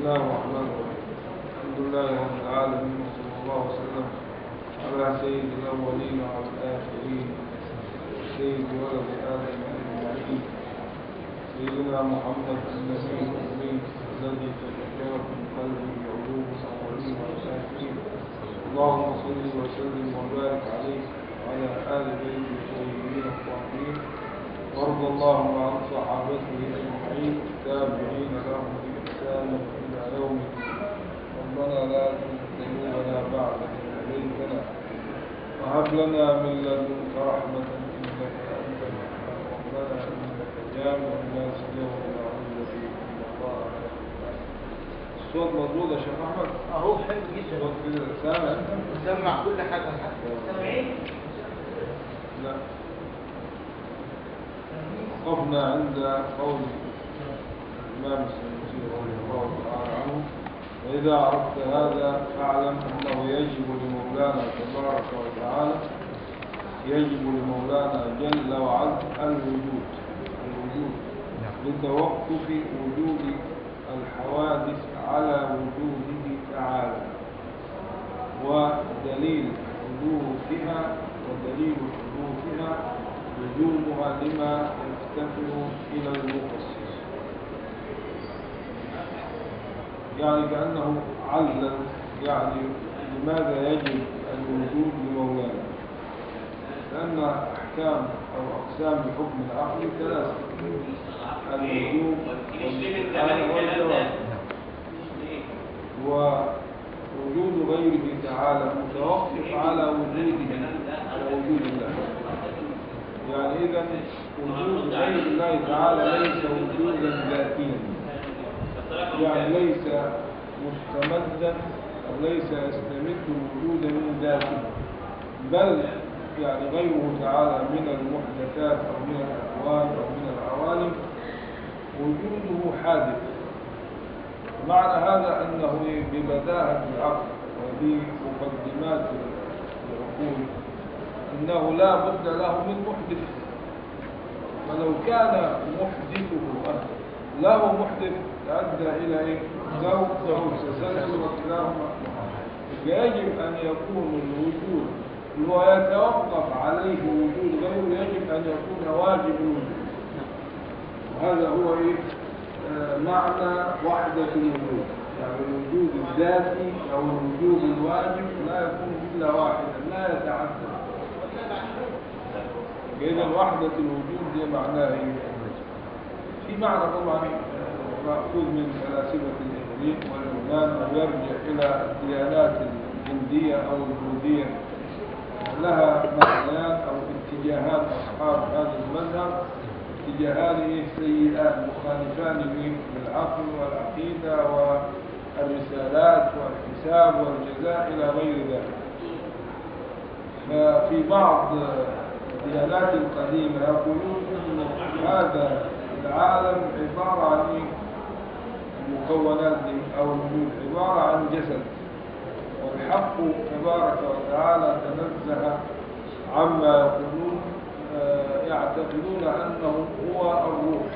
الله الرحمن الرحيم الحمد لله رب العالمين وصلى الله وسلم على سيد الأولين والآخرين سيد ولد آدم أجمعين سيدنا محمد النبي الأمي الذي تذكرت من قلبه علوم الأولين والآخرين اللهم صل وسلم وبارك عليه وعلى آل بيته الطيبين الطاهرين وارض اللهم عن صحابته أجمعين التابعين لهم بإحسان إلى يوم الدين ربنا لا تزغ قلوبنا بعد إذ هديتنا وهب لنا من لدنك رحمة إنك أنت الوهاب ربنا إنك جامع الناس يوم لا ريب فيه إن الله لا يخلف الصوت مضبوط يا شيخ أحمد اهو حلو جدا الصوت كده سامع أنت؟ سمع كل حاجه سامعين لا وقفنا عند قول الإمام السنوسي رضي الله تعالى عنه وإذا عرفت هذا فاعلم أنه يجب لمولانا تبارك وتعالى يجب لمولانا جل وعز الوجود الوجود لتوقف وجود الحوادث على وجوده تعالى ودليل حدوثها ودليل حدوثها لزومها لما يفتقر إلى المخصص يعني كأنه علل يعني لماذا يجب الوجود لمولانا لأن أحكام أو أقسام الحكم العقلي ثلاثة الوجوب والإحالة والجواب ووجود غيره تعالى متوقف على وجوده على وجود الله يعني إذا وجود غير الله تعالى ليس وجودا ذاتيا يعني ليس مستمدا أو ليس يستمد وجودا من ذاته بل يعني غيره تعالى من المحدثات أو من الأكوان أو من العوالم وجوده حادث معنى هذا أنه ببداهة العقل وبمقدمات العقول أنه لا بد له من محدث فلو كان محدثه له محدث أدى إلى إيه؟ زوج زوج تسلسل وكلاهما يجب أن يكون الوجود هو يتوقف عليه وجود غيره يجب أن يكون واجب الوجود وهذا هو إيه؟ آه، معنى وحدة الوجود يعني الوجود الذاتي أو الوجود الواجب لا يكون إلا واحدا لا يتعدد إذا وحدة الوجود دي معناها إيه؟ في معنى طبعا آه، مأخوذ من فلاسفة الإغريق واليونان ويرجع إلى الديانات الهندية أو البوذية لها معنيان أو اتجاهات أصحاب هذا المذهب اتجاهان إيه؟ سيئان مخالفان للعقل والعقيدة والرسالات والحساب والجزاء إلى غير ذلك ففي بعض الديانات القديمة يقولون أن هذا العالم عبارة عن إيه؟ المكونات دي أو الوجود عبارة عن جسد والحق تبارك وتعالى تنزه عما يقولون آه، يعتقدون أنه هو الروح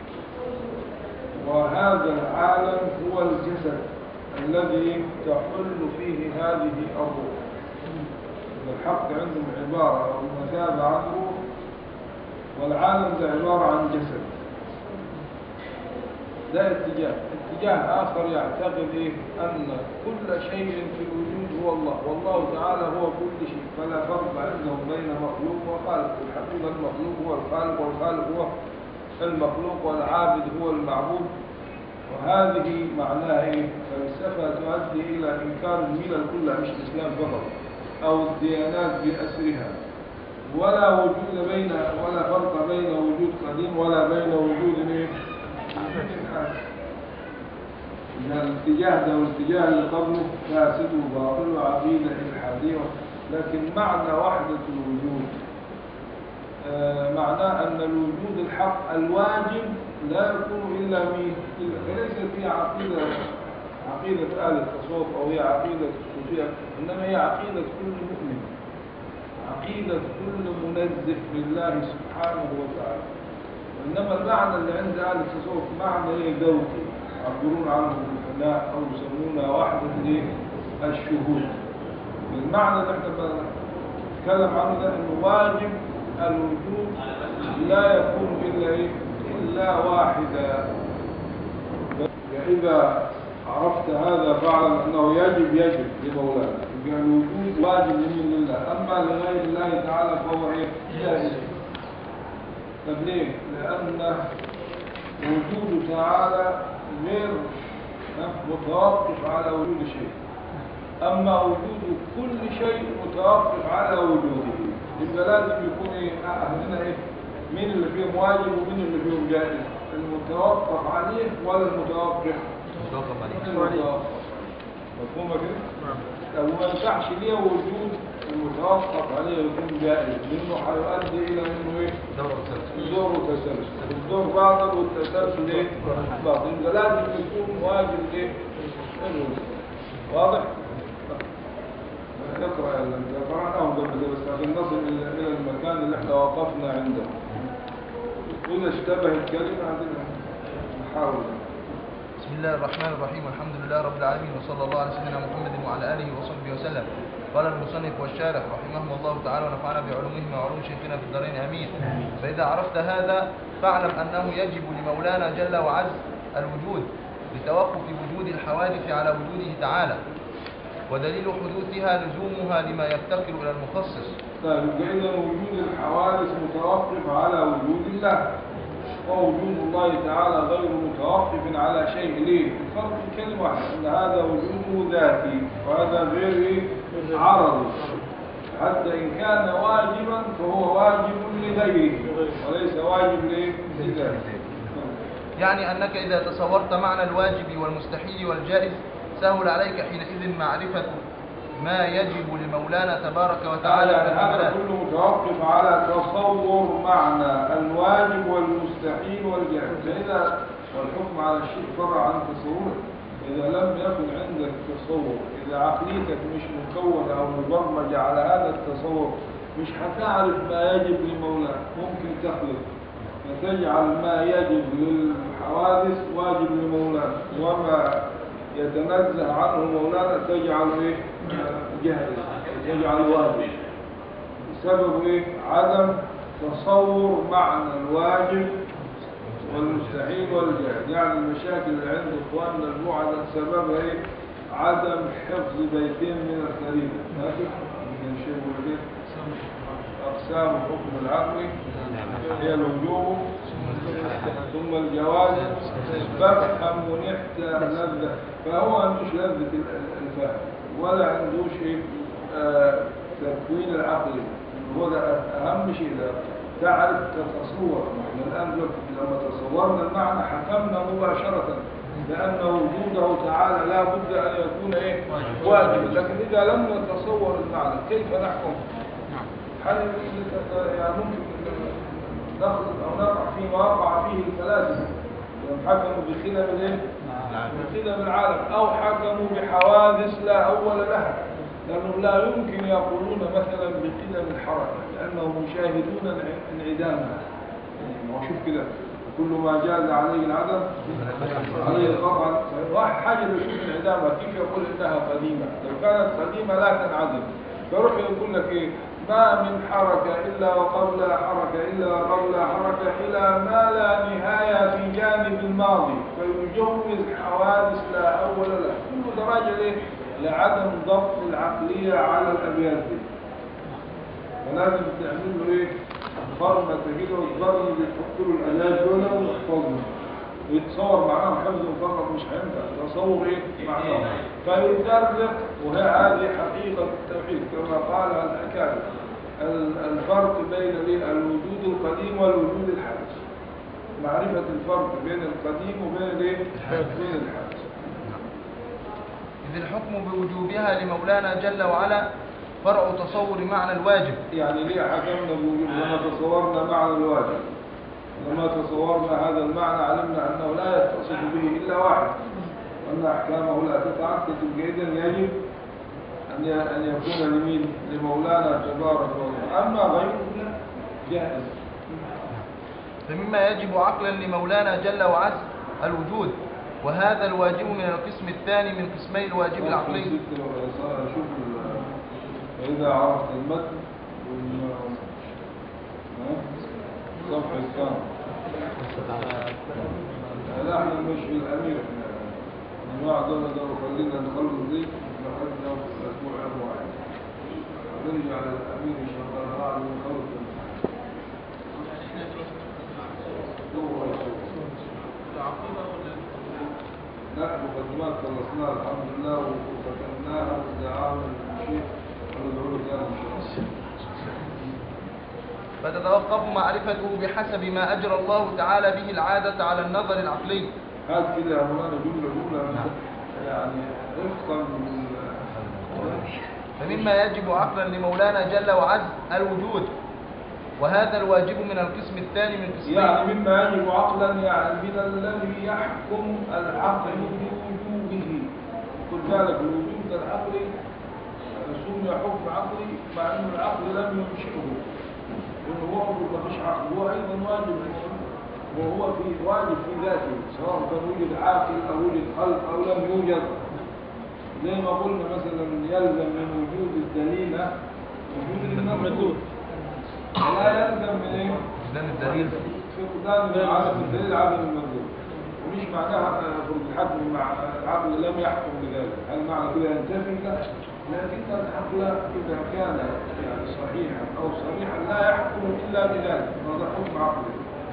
وهذا العالم هو الجسد الذي تحل فيه هذه الروح الحق عندهم عبارة أو مثابة عن روح والعالم ده عبارة عن جسد ده اتجاه اتجاه آخر يعتقد إيه أن كل شيء في الوجود هو الله والله تعالى هو كل شيء فلا فرق عندهم بين مخلوق وخالق الحقيقة المخلوق هو الخالق والخالق هو المخلوق والعابد هو المعبود وهذه معناها إيه فلسفة تؤدي إلى إنكار الملل كلها مش الإسلام فقط أو الديانات بأسرها ولا وجود بين ولا فرق بين وجود قديم ولا بين وجود إيه إذا الاتجاه ده والاتجاه اللي قبله فاسد وباطل وعقيدة إلحادية لكن معنى وحدة الوجود آه، معناه أن الوجود الحق الواجب لا يكون إلا مين إلا ليس في عقيدة عقيدة أهل التصوف أو هي عقيدة الصوفية إنما هي عقيدة كل مؤمن عقيدة كل منزه لله سبحانه وتعالى وإنما المعنى اللي عند أهل التصوف معنى إيه ذوقي يعبرون عنه بالفناء أو يسمونها وحدة الإيه؟ الشهود المعنى اللي احنا بنتكلم عنه ده انه واجب الوجود لا يكون الا ايه الا واحدا فاذا عرفت هذا فاعلم انه يجب يجب لمولانا يبقى الوجود واجب لمن لله اما لغير الله تعالى فهو ايه جائز طب ليه لان وجوده تعالى غير ها، متوقف على وجود شيء أما وجود كل شيء متوقف على وجوده يبقى لازم يكون إيه عندنا إيه مين اللي فيهم واجب ومين اللي فيهم جائز المتوقف عليه ولا المتوقف المتوقف مفهومة كده؟ طب وما ينفعش ليه وجود المتوقف عليه يكون جائز لأنه هيؤدي إلى إنه إيه؟ الدور وتسلسل الدور باطل والتسلسل إيه؟ باطل يبقى لازم يكون واجب إيه؟ الوجود واضح؟ اقرأ يا اللي قرأناه قبل كده بس عشان نصل إلى إلى المكان اللي احنا وقفنا عنده وإذا اشتبهت كلمة عندنا نحاول بسم الله الرحمن الرحيم والحمد لله رب العالمين وصلى الله على سيدنا محمد وعلى اله وصحبه وسلم قال المصنف والشارح رحمهم الله تعالى ونفعنا بعلومهم وعلوم شيخنا في الدارين امين فاذا عرفت هذا فاعلم انه يجب لمولانا جل وعز الوجود لتوقف وجود الحوادث على وجوده تعالى ودليل حدوثها لزومها لما يفتقر الى المخصص طيب يبقى إذا وجود الحوادث متوقف على وجود الله ووجود الله تعالى غير متوقف على شيء ليه؟ الفرق في كلمة واحدة أن هذا وجوده ذاتي وهذا غير إيه؟ عرضي حتى إن كان واجبا فهو واجب لغيره وليس واجب ليه؟ لذاته يعني أنك إذا تصورت معنى الواجب والمستحيل والجائز سهل عليك حينئذ معرفة ما يجب لمولانا تبارك تعالى وتعالى يعني من هذا المعاملات. كله متوقف على تصور معنى الواجب والمستحيل والجائز فإذا والحكم على الشيء فرع عن تصوره إذا لم يكن عندك تصور إذا عقليتك مش مكونة أو مبرمجة على هذا التصور مش هتعرف ما يجب لمولاك ممكن تخلق فتجعل ما يجب للحوادث واجب لمولانا وما يتنزه عنه مولانا تجعل ايه آه، جائز تجعل واجب سبب ايه عدم تصور معنى الواجب والمستحيل والجائز يعني المشاكل اللي عند اخواننا البعدة سببها ايه عدم حفظ بيتين من الخليفة ماشي من شيء ولدين اقسام الحكم العقلي هي الوجوب ثم الجواز فافهم ونحت لذة فهو عندوش لذة ال- الفهم ولا عندوش ايه آه، تكوين العقل هو ده اهم شيء ده تعرف تتصور احنا الان دلوقتي لما تصورنا المعنى حكمنا مباشرة لأن وجوده تعالى لا بد أن يكون إيه واجب لكن إذا لم نتصور المعنى كيف نحكم هل يعني ممكن نخلط أو نقع فيما وقع فيه الفلاسفة لأن حكموا بخلم الإيه؟ بخلم العالم أو حكموا بحوادث لا أول لها لأنهم لا يمكن يقولون مثلا بقدم الحركة لأنهم يشاهدون انع- انعدامها يعني ما هو شوف كده كل ما جاز عليه العدم عليه القطع واحد حاجة بيشوف انعدامها كيف يقول إنها قديمة لو كانت قديمة لا تنعدم فيروح يقول لك إيه ما من حركة إلا وقبلها حركة إلا وقبلها حركة إلى ما لا نهاية في جانب الماضي فيجوز حوادث لا أول لها كل درجة ليه؟ لعدم ضبط العقلية على الأبيات دي فلازم تعمل له إيه؟ فرمة كده وتبرمج تحط له الآلات دول وتحفظهم ويتصور معاهم حفظ مفرط مش هينفع تصور ايه معناه فيفرق وهي هذه حقيقة التوحيد كما قال الأكابر ال- الفرق بين الايه؟ الوجود القديم والوجود الحادث معرفة الفرق بين القديم وبين الايه؟ بين الحادث إذ الحكم بوجوبها لمولانا جل وعلا فرع تصور معنى الواجب يعني ليه حكمنا بوجود لما تصورنا معنى الواجب لما تصورنا هذا المعنى علمنا أنه لا يتصف به إلا واحد وأن أحكامه لا تتعدد إذا يجب أن ي- أن يكون لمين لمولانا تبارك وتعالى أما غيره لا جائز فمما يجب عقلا لمولانا جل وعز الوجود وهذا الواجب من القسم الثاني من قسمي الواجب العقلي ست وصار- شوف ال- فإذا عرفت المتن وال- ها؟ صفحة كام لا احنا مش في الأمير احنا الجماعة دول دول خلينا نخلص دي نخرجنا في الأسبوع الواحد نرجع للأمير إن شاء الله تعالى ونخلص هو يشوف. لا مقدمات خلصناها الحمد لله وختمناها ودعانا الشيخ وندعو له ثاني ان شاء الله فتتوقف معرفته بحسب ما أجرى الله تعالى به العادة على النظر العقلي هات كده يا مولانا جمله جمله يعني وفقا من فمما يجب عقلا لمولانا جل وعز الوجود وهذا الواجب من القسم الثاني من قسمين يعني مما يجب عقلا يعني من الذي يحكم العقل بوجوده خد بالك الوجود العقلي سمي حكم عقلي مع ان العقل لم ينشئه انه هو أمر ما فيش عقل هو ايضا واجب وهو في واجب في ذاته سواء كان وجد عاقل او وجد خلق او لم يوجد زي ما قلنا مثلا يلزم من وجود الدليل وجود الممدود لا يلزم من ايه؟ فقدان الدليل فقدان عدم الدليل عدم المنظور ومش معناها فرض الحكم مع العقل لم يحكم بذلك هل معنى كده ينتفي لا لكن العقل اذا كان يعني صحيحا او صريحا لا يحكم الا بذلك هذا حكم عقلي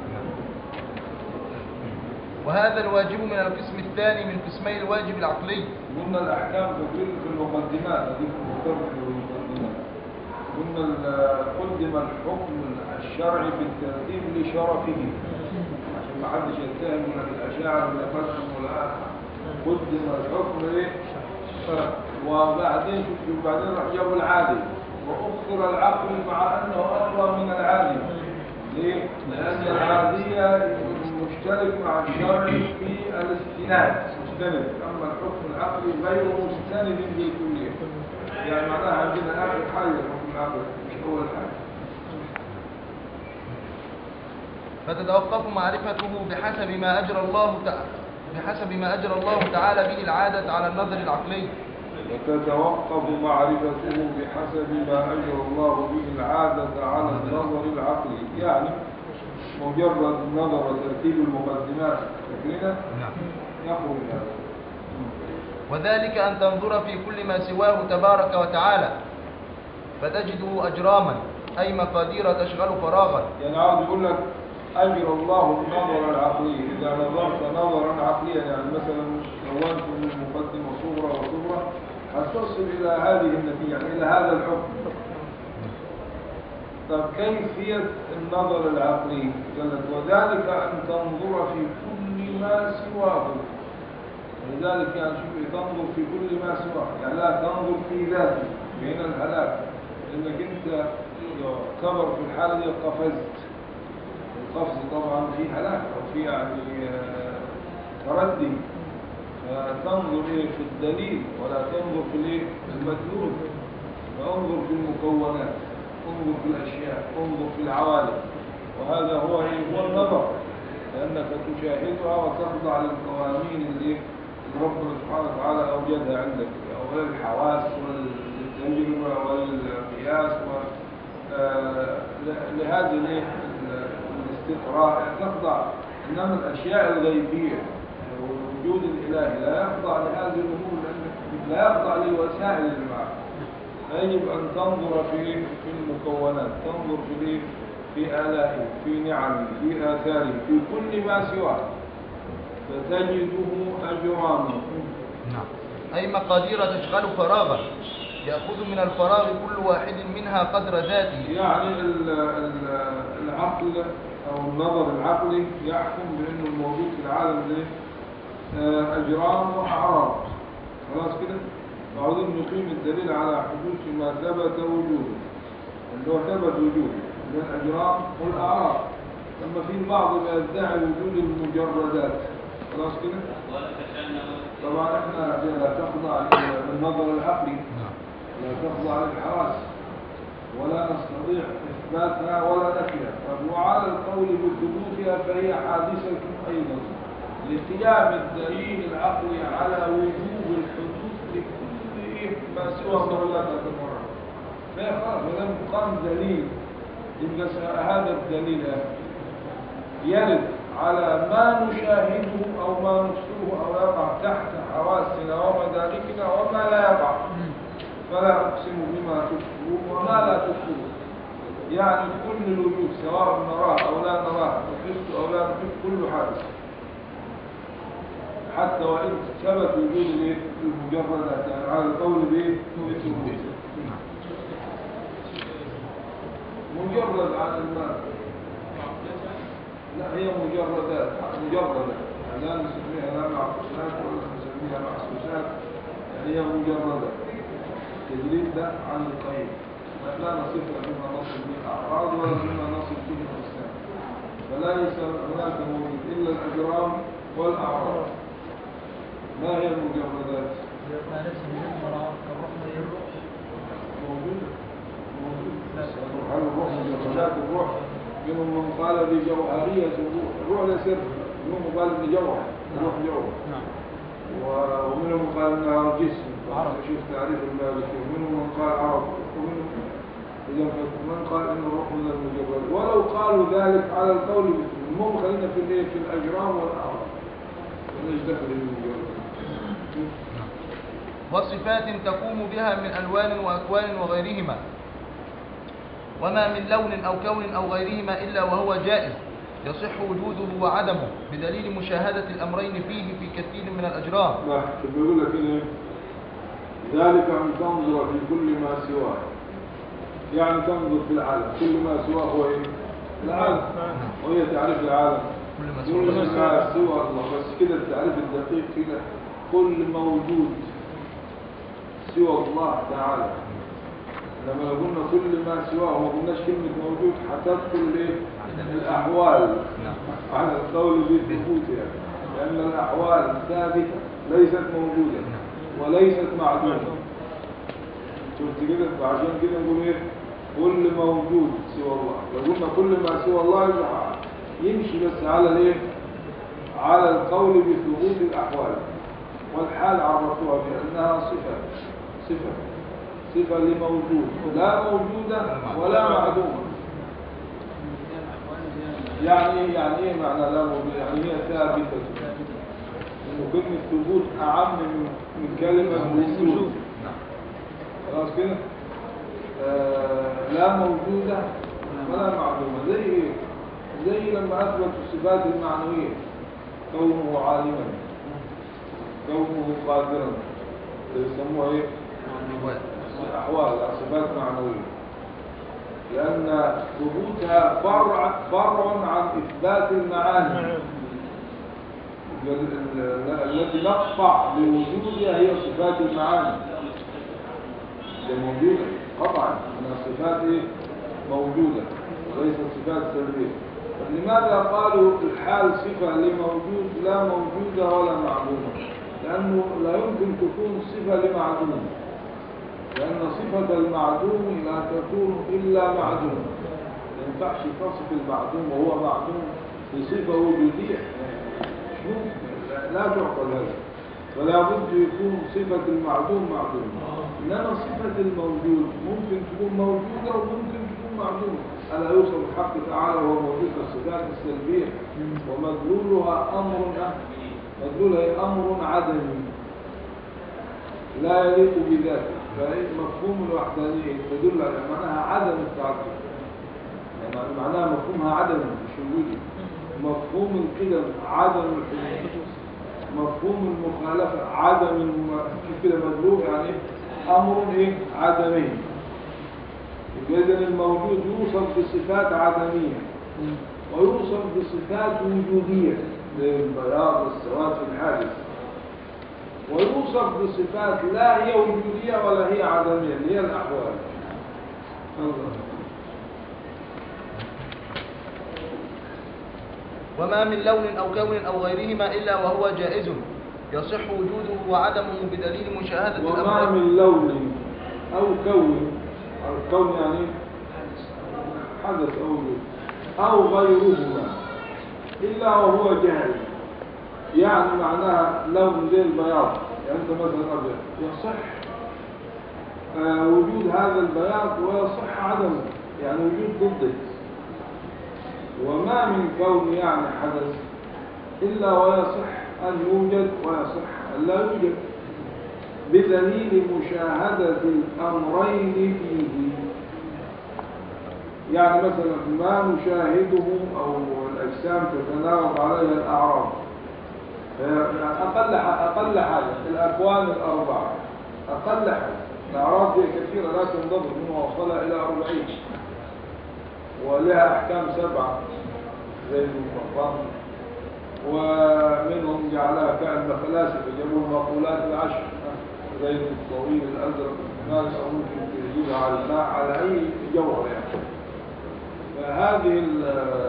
وهذا الواجب من القسم الثاني من قسمي الواجب العقلي قلنا الاحكام تدل في المقدمات هذه في المقدمات قلنا ال- قدم الحكم الشرعي بالترتيب لشرفه عشان ما حدش يتهم من الاشاعره ولا فتح ولا قدم الحكم ايه وبعدين شوف وبعدين راح جابوا العادي واخر العقل مع انه اقوى من العادي ليه؟ لان العاديه مشترك مع الشرع في الاستناد مستند اما الحكم العقلي غير مستند بالكليه يعني معناها عندنا اخر حاجه الحكم العقلي مش اول حاجه فتتوقف معرفته بحسب ما أجرى الله تعالى بحسب ما أجرى الله تعالى به العادة على النظر العقلي وتتوقف معرفته بحسب ما أجرى الله به العادة على النظر العقلي يعني مجرد نظر وترتيب المقدمات فكرنا نعم يخرج هذا وذلك أن تنظر في كل ما سواه تبارك وتعالى فتجده أجراما أي مقادير تشغل فراغا يعني عاوز يقول لك أجر الله النظر العقلي إذا نظرت نظرا عقليا يعني مثلا كونت من المقدمة صورة وصورة هتصل إلى هذه النتيجة يعني إلى هذا الحكم طب كيفية النظر العقلي قال لك وذلك أن تنظر في كل ما سواه ولذلك يعني شوف تنظر في كل ما سواه يعني لا تنظر في ذاته بين الهلاك لأنك أنت يعتبر في الحالة دي قفزت القفز طبعا فيه هلاك أو فيه يعني آه، تردي فتنظر إيه في الدليل ولا تنظر في الإيه المدلول فانظر في المكونات انظر في الأشياء انظر في العوالم وهذا هو إيه؟ هو النظر لأنك تشاهدها وتخضع للقوانين اللي ربنا سبحانه وتعالى أوجدها عندك أو الحواس والتجربة والقياس و آه، ل- لهذه الإيه؟ ال- الاستقراء تخضع إنما الأشياء الغيبية والوجود الإلهي لا يخضع لهذه الأمور لأنك لا يخضع لوسائل المعرفة فيجب أن تنظر في في المكونات تنظر في الإيه؟ في آلائه في نعمه في آثاره في كل ما سواه فتجده أجراما نعم أي مقادير تشغل فراغا يأخذ من الفراغ كل واحد منها قدر ذاته يعني ال- ال- العقل أو النظر العقلي يحكم بأنه الموجود في العالم ده آه، أجرام وأعراض خلاص كده وعاوزين نقيم الدليل على حدوث ما ثبت وجوده اللي هو ثبت وجوده من الأجرام والأعراض لما في البعض يدعي وجود المجردات خلاص كده طبعا احنا لا تخضع للنظر العقلي لا تخضع للحواس ولا نستطيع إثباتها ولا نفيها طب وعلى القول بثبوتها فهي حادثة أيضا لقيام الدليل العقلي على وجوب الحدوث لكل إيه ما سوى مولاتة المرأة فخلاص ما دام قام دليل يبقى س- هذا الدليل يرد على ما نشاهده أو ما نبصره أو يقع تحت حواسنا ومداركنا وما لا يقع فلا أقسم بما تبصرون وما لا تبصرون يعني كل الوجود سواء نراه أو لا نراه نحس أو لا نحس كل حادث حتى وإن ثبت وجود الإيه؟ المجردات يعني على القول بإيه؟ بالثبوت. مجرد عن الماء لا هي مجردات مجردة يعني لا نسميها لا معكوسات ولا نسميها محسوسات يعني هي مجردة تجريد ده عن القيم لا نصفها بما نصف به أعراض ولا بما نصف به الإسلام فليس هناك موجود إلا الأجرام والأعراض ما هي المجردات؟ موجودة موجودة هل الروح مجردات الروح منهم من قال بجوهرية الروح الروح لا سر منهم من قال بجوهر الروح جوهر و- ومنهم من قال انها جسم شوف تعريف المالكي ومنهم من قال عرب ومنهم إذا من قال ان الروح من المجرد ولو قالوا ذلك على القول بالثبوت المهم خلينا في الايه في الاجرام والاعراض وليش دخل المجرد وصفات تقوم بها من ألوان وأكوان وغيرهما وما من لون أو كون أو غيرهما إلا وهو جائز يصح وجوده وعدمه بدليل مشاهدة الأمرين فيه في كثير من الأجرام لا شوف بيقول لك هنا إيه؟ ذلك ان تنظر في كل ما سواه يعني تنظر في العالم كل ما سواه هو ايه العالم وهي تعريف العالم كل ما كل سوى ما سوى الله بس كده التعريف الدقيق كده كل موجود سوى الله تعالى لما لو قلنا كل ما سواه وما قلناش كلمة موجود هتدخل ايه الأحوال نعم. على القول بالثبوت يعني لأن الأحوال ثابتة ليست موجودة وليست معدومة شفت كده فعشان كده نقول ايه كل موجود سوى الله لو قلنا كل ما سوى الله يبقى يمشي بس على الايه على القول بثبوت الأحوال والحال عرفوها بأنها صفة صفة صفة لموجود لا موجودة ولا معدومة يعني ايه يعني ايه معنى لا موجود يعني هي ثابتة إنه كلمة ثبوت أعم من من كلمة وجود خلاص كده آه لا موجودة ولا معدومة زي ايه زي لما أثبت الصفات المعنوية كونه عالما كونه قادرا يسموها ايه أحوال صفات معنوية لأن ثبوتها فرع فرع عن إثبات المعاني ال- ال- ال- التي نقطع بوجودها هي صفات المعاني هي موجودة قطعا أنها صفات إيه؟ موجودة وليست صفات سلبية لماذا قالوا الحال صفة لموجود لا موجودة ولا معدومة لأنه لا يمكن تكون صفة لمعدوم لأن صفة المعدوم لا تكون إلا معدوم ما ينفعش تصف المعدوم وهو معدوم بصفة وجودية مش ممكن لا- لا تعقل هذا فلا بد يكون صفة المعدوم معدوم إنما صفة الموجود ممكن تكون موجودة وممكن تكون معدومة ألا يوصف الحق تعالى وهو موجود في الصفات السلبية ومدلولها أمر مدلولها أمر عدمي لا يليق بذاته فمفهوم الوحدانية تدل على معناها عدم التعدد يعني معناها مفهومها عدم مش وجودي مفهوم القدم عدم الحدوث مفهوم المخالفة عدم الم... شوف كده مدلوق يعني إيه؟ أمر إيه عدمي يبقى إذن الموجود يوصف بصفات عدمية ويوصف بصفات وجودية زي البياض والسواد في الحادث ويوصف بصفات لا هي وجودية ولا هي عدمية اللي هي الأحوال الله وما من لون أو كون أو غيرهما إلا وهو جائز يصح وجوده وعدمه بدليل مشاهدة وما الأمرين من لون أو كون الكون يعني حدث أو وجود أو غيرهما إلا وهو جاهز يعني معناها لون زي البياض يعني انت مثلا ابيض يصح آه، وجود هذا البياض ويصح عدمه يعني وجود ضده وما من كون يعني حدث إلا ويصح أن يوجد ويصح أن لا يوجد بدليل مشاهدة الأمرين فيه يعني مثلا ما نشاهده أو الأجسام تتناوب عليها الأعراض يعني أقل ح- أقل حاجة الأكوان الأربعة أقل حاجة الأعراض هي كثيرة لا تنضبط منها وصلها إلى أربعين ولها أحكام سبعة زي الفرقان ومنهم جعلها كأن فلاسفة جابوا المقولات العشر زي الطويل الأزرق ناس أو ممكن تجيبها على الماء على أي جوهر يعني فهذه ال-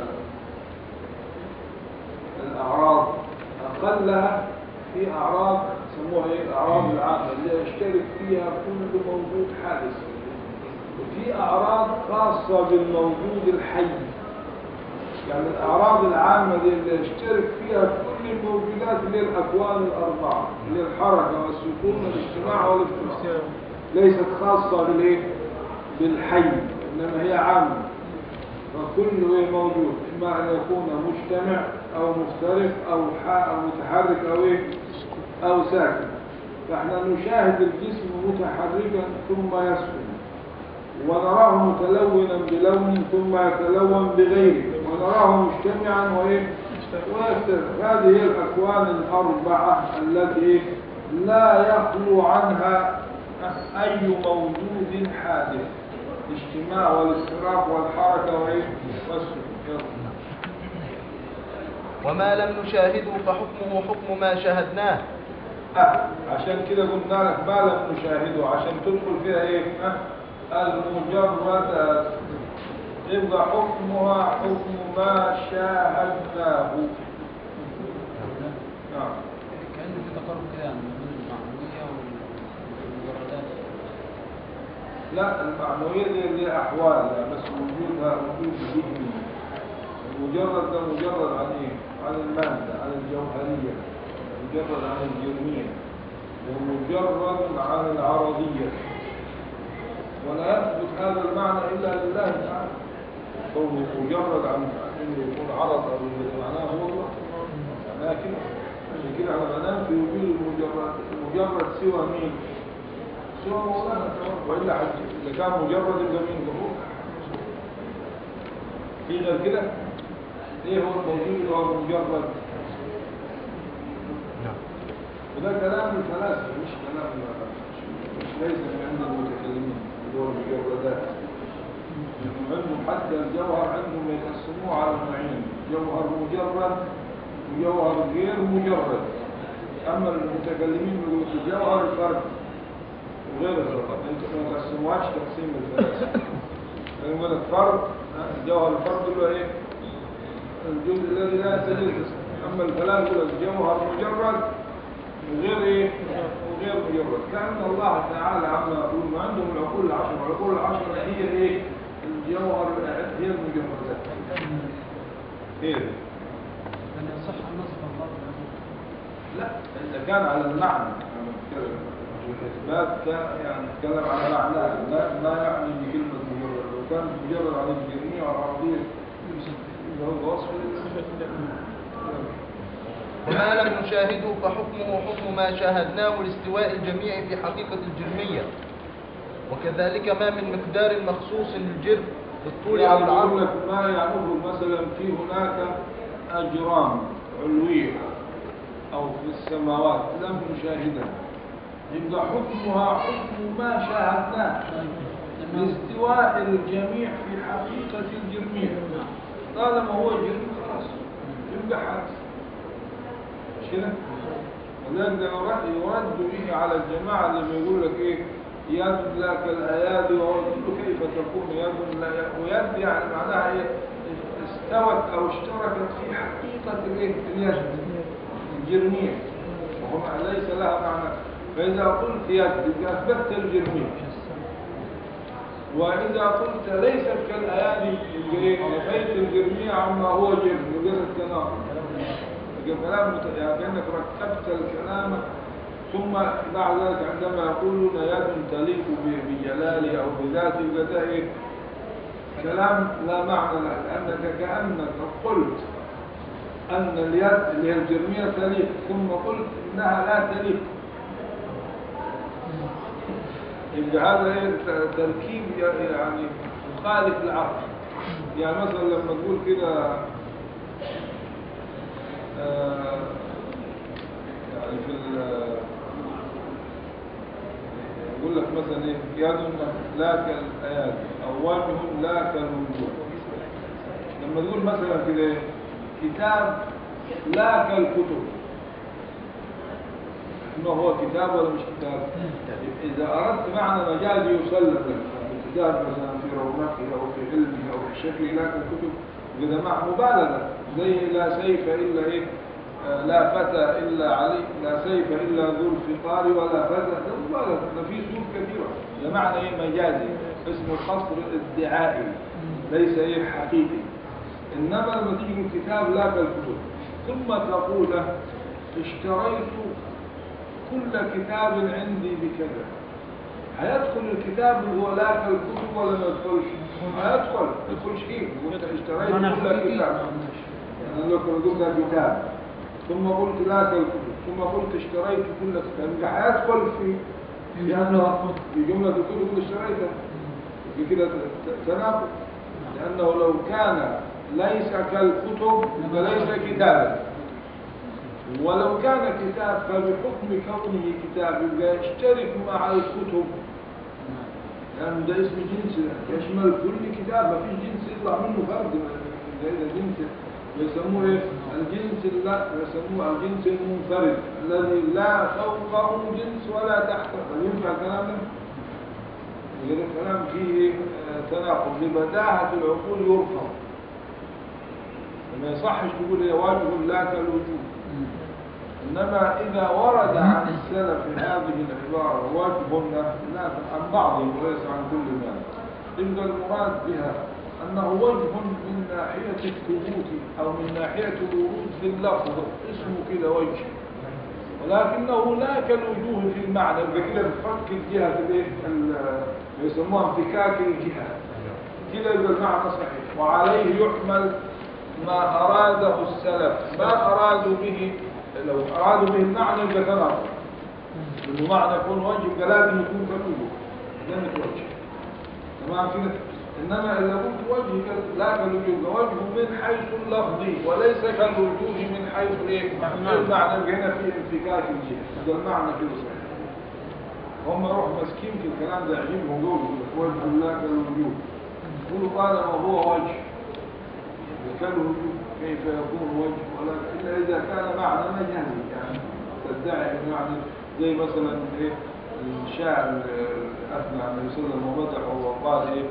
الأعراض أقلها في أعراض يسموها إيه الأعراض العامة اللي يشترك فيها كل موجود حادث وفي أعراض خاصة بالموجود الحي يعني الأعراض العامة دي اللي يشترك فيها كل الموجودات اللي هي الأكوان الأربعة اللي هي الحركة والسكون والاجتماع والافتراق ليست خاصة بالإيه؟ بالحي إنما هي عامة فكل إيه موجود إما أن يكون مجتمع أو مفترق أو حا أو متحرك أو إيه أو ساكن فإحنا نشاهد الجسم متحركا ثم يسكن ونراه متلونا بلون ثم يتلون بغيره ونراه مجتمعا وإيه ويفترق هذه هي الأكوان الأربعة التي لا يخلو عنها أي موجود حادث الاجتماع والافتراق والحركة وإيه والسكون يلا. وما لم نشاهده فحكمه حكم ما شاهدناه آه. عشان كده قلنا لك ما لم نشاهده عشان تدخل فيها ايه آه. المجرد يبقى حكمها حكم ما شاهدناه نعم كأنه في تقارب كده يعني بين المعنوية والمجردات لا المعنوية دي, دي أحوال يعني بس وجودها وجود ذهني المجرد ده مجرد عن إيه؟ عن المادة عن الجوهرية مجرد عن الجرمية ومجرد عن العرضية ولا يثبت هذا المعنى إلا لله تعالى كونه مجرد عن أنه يكون عرض أو اللي معناه هو الله معناه كده عشان كده احنا بننفي وجود المجرد المجرد سوى مين؟ سوى مولانا تبارك والا حد- اذا كان مجرد يبقى مين جمهور في غير كده ايه هو الموجود اللي هو المجرد نعم وده كلام الفلاسفه مش كلام مش ليس من عند المتكلمين اللي هو المجردات لأنهم عندهم حتى الجوهر عندهم يقسموه على نوعين جوهر مجرد وجوهر غير مجرد اما المتكلمين بيقولوا الجوهر الفرد وغير الفرد انتوا ما تقسموهاش تقسيم الفلاسفه يقول لك فرد الجوهر الفرد اللي هو ايه الجزء الذي لا يتجزأ اما الفلاسفه يقول لك جوهر مجرد وغير ايه وغير مجرد كأن الله تعالى عما يقول ما عندهم العقول العشرة والعقول العشرة هي الايه الجوهر هي المجردات هي دي. لأن يصح أن نصف الله بالعقول. لا إذا كان على المعنى أنا بتكلم الإثبات كان يعني نتكلم على معناه لا ما يعني بكلمة مجرد لو كان مجرد عن الجرمية والعربية يبقى هو وصف وما لم نشاهده فحكمه حكم ما شاهدناه لاستواء الجميع في حقيقة الجرمية وكذلك ما من مقدار مخصوص للجرم في الطول أو يعني يقول العرض لك ما يعرفه مثلا في هناك أجرام علوية أو في السماوات لم نشاهدها يبقى حكمها حكم ما شاهدناه لاستواء الجميع في حقيقة الجرمية طالما هو جرم خلاص يبقى حدث مش كده؟ ولذلك ده يرد يرد به على الجماعة اللي بيقول لك ايه يد لا كالأيادي وهو يقول كيف تكون يد لا ويد يعني معناها ايه استوت او اشتركت في حقيقة الايه اليد الجرمية وهو ليس لها معنى فإذا قلت يد يبقى أثبتت الجرمية وإذا قلت ليست كالأيادي يبقى ايه نفيت الجرمية عما هو جرم غير التناقض يبقى كلام مت- يعني كأنك ركبت الكلام ثم بعد ذلك عندما يقولون يد تليق ب- بجلاله أو بذاته يبقى ده إيه؟ كلام لا معنى له لأنك كأنك قلت أن اليد اللي هي الجرمية تليق ثم قلت إنها لا تليق يبقى هذا إيه ت- تركيب ي- يعني مخالف العقل يعني مثلا لما تقول كده آه، يعني في ال- يقول لك مثلا ايه يد لا كالايادي او وجه لا كالوجوه لما تقول مثلا كده ايه كتاب لا كالكتب انه هو كتاب ولا مش كتاب اذا اردت معنى مجازي يسلم لك الكتاب مثلا في رونقه او في علمه او في شكله لا كالكتب وإذا مع مبالغه زي لا سيف الا ايه آه، لا فتى الا علي لا سيف الا ذو الفقار ولا فتى ده مبالغه ده في سور كثيره ده معنى ايه مجازي اسمه قصر ادعائي ليس ايه حقيقي انما لما تيجي الكتاب لا كالكتب ثم تقول اشتريت كل كتاب عندي بكذا هيدخل الكتاب اللي هو لا كالكتب ولا ما يدخلش هيدخل يدخل شيء وانت اشتريت معنى كل حقيقي كتاب يعني لو كنت قلت كتاب ثم قلت لا كالكتب ثم قلت اشتريت كل كتاب يبقى هيدخل في في في جملة أنه الكتب. في جملة الكتب اللي اشتريتها يبقى كده ت- تناقض لأنه لو كان ليس كالكتب يبقى ليس كتابا ولو كان كتاب فبحكم كونه كتاب يبقى يشترك مع الكتب لأن ده اسم جنس يشمل كل كتاب ما فيش جنس يطلع منه فرد ده إذا جنس يسموه إيه؟ الجنس لا يسموه الجنس المنفرد الذي لا فوقه جنس ولا تحته هل ينفع الكلام ده؟ غير الكلام فيه آه، تناقض لبداهة العقول يرفض ما يصحش تقول هي وجه لا كالوجوه إنما إذا ورد عن السلف هذه العبارة وجه لا عن بعضهم وليس عن كل ما يبقى المراد بها أنه وجه من ناحية الثبوت أو من ناحية الورود في اللفظ اسمه كده وجه ولكنه لا كالوجوه في المعنى يبقى كده بفك الجهة الايه ال- يسموها انفكاك الجهة كده يبقى المعنى صحيح وعليه يحمل ما أراده السلف ما أرادوا به لو أرادوا به المعنى يبقى تناقض لأنه معنى يكون وجه يبقى لازم يكون كالوجوه لازم وجه تمام كده إنما إذا قلت وجه كال- لا كالوجوه يبقى وجه من حيث اللفظ وليس كالوجوه من حيث إيه المعنى يبقى هنا في انفكاك الجهة يبقى المعنى كده صحيح هم يروحوا ماسكين في الكلام ده يعجبهم دول يقولوا وجه الله كالوجوه يقولوا قال وهو وجه كالوجوه كيف يكون وجه ولا الا اذا كان معنى مجازي يعني تدعي بمعنى زي مثلا ايه الشاعر اللي اثنى على النبي صلى الله عليه وسلم ومدحه وقال ايه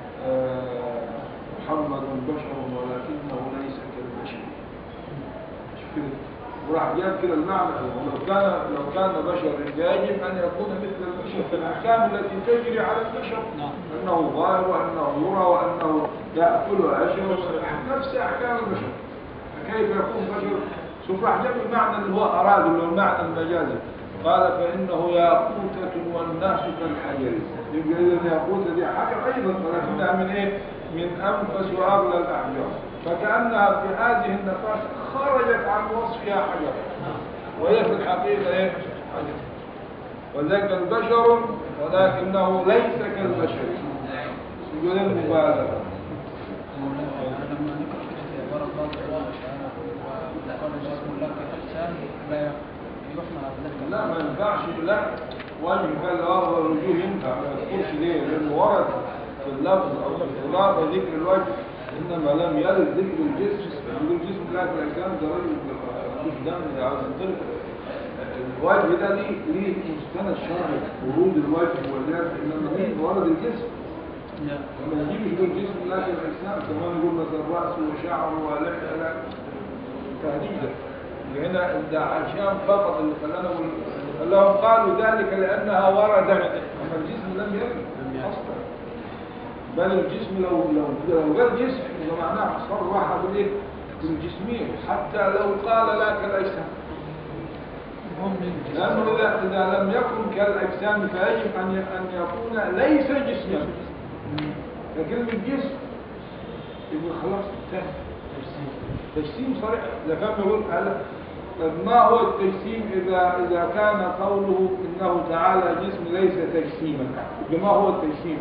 آه محمد بشر ولكنه ليس كالبشر شوف كده وراح جاب كده المعنى ولو كان لو كان بشر يجب ان يكون مثل البشر في الاحكام التي تجري على البشر نعم. انه ظاهر وانه يرى وانه ياكل ويشرب نفس احكام البشر فكيف يكون بشر شوف راح جاب المعنى اللي هو اراد اللي هو المعنى المجازي قال فانه ياقوتة والناس كالحجر يبقى اذا الياقوتة دي حجر ايضا ولكنها من ايه؟ من انفس واغلى الاحجار فكانها في هذه النفاس خرجت عن وصفها حجر وهي في الحقيقه ايه؟ حجر وذاك البشر ولكنه ليس كالبشر يقول المبالغه مولانا لما نقرأ كده في عبارة بعض الأشعار وقال جسم الله كأجسام لا يحمل على ذلك لا ما ينفعش لا وجه قال اه الرجوع ينفع ما يذكرش ليه لانه ورد في اللفظ او في الخلاصه ذكر الوجه انما لم يرد ذكر الجسم يقول جسم لا في الاجسام ده راجل ملوش دم ده عاوز ينطلق الوجه ده ليه ليه مستند شرعي ورود الوجه والناس انما ليه ورد الجسم لا لما نجيب يقول جسم لا في الاجسام كمان يقول مثلا راس وشعر ولحيه لا تهديدا هنا ده عشان فقط اللي خلانا نقول اللهم قالوا ذلك لانها وردت اما الجسم لم يرد اصلا بل الجسم لو لو لو قال جسم يبقى معناه صرح بالايه؟ بالجسمية حتى لو قال لا كالأجسام هم من لأنه إذا, إذا لم يكن كالأجسام فيجب أن ي- أن يكون ليس جسما فكلمة جسم يقول خلاص انتهى تجسيم صريح إذا كان يقول هلا طيب ما هو التجسيم إذا إذا كان قوله إنه تعالى جسم ليس تجسيما يبقى ما هو التجسيم؟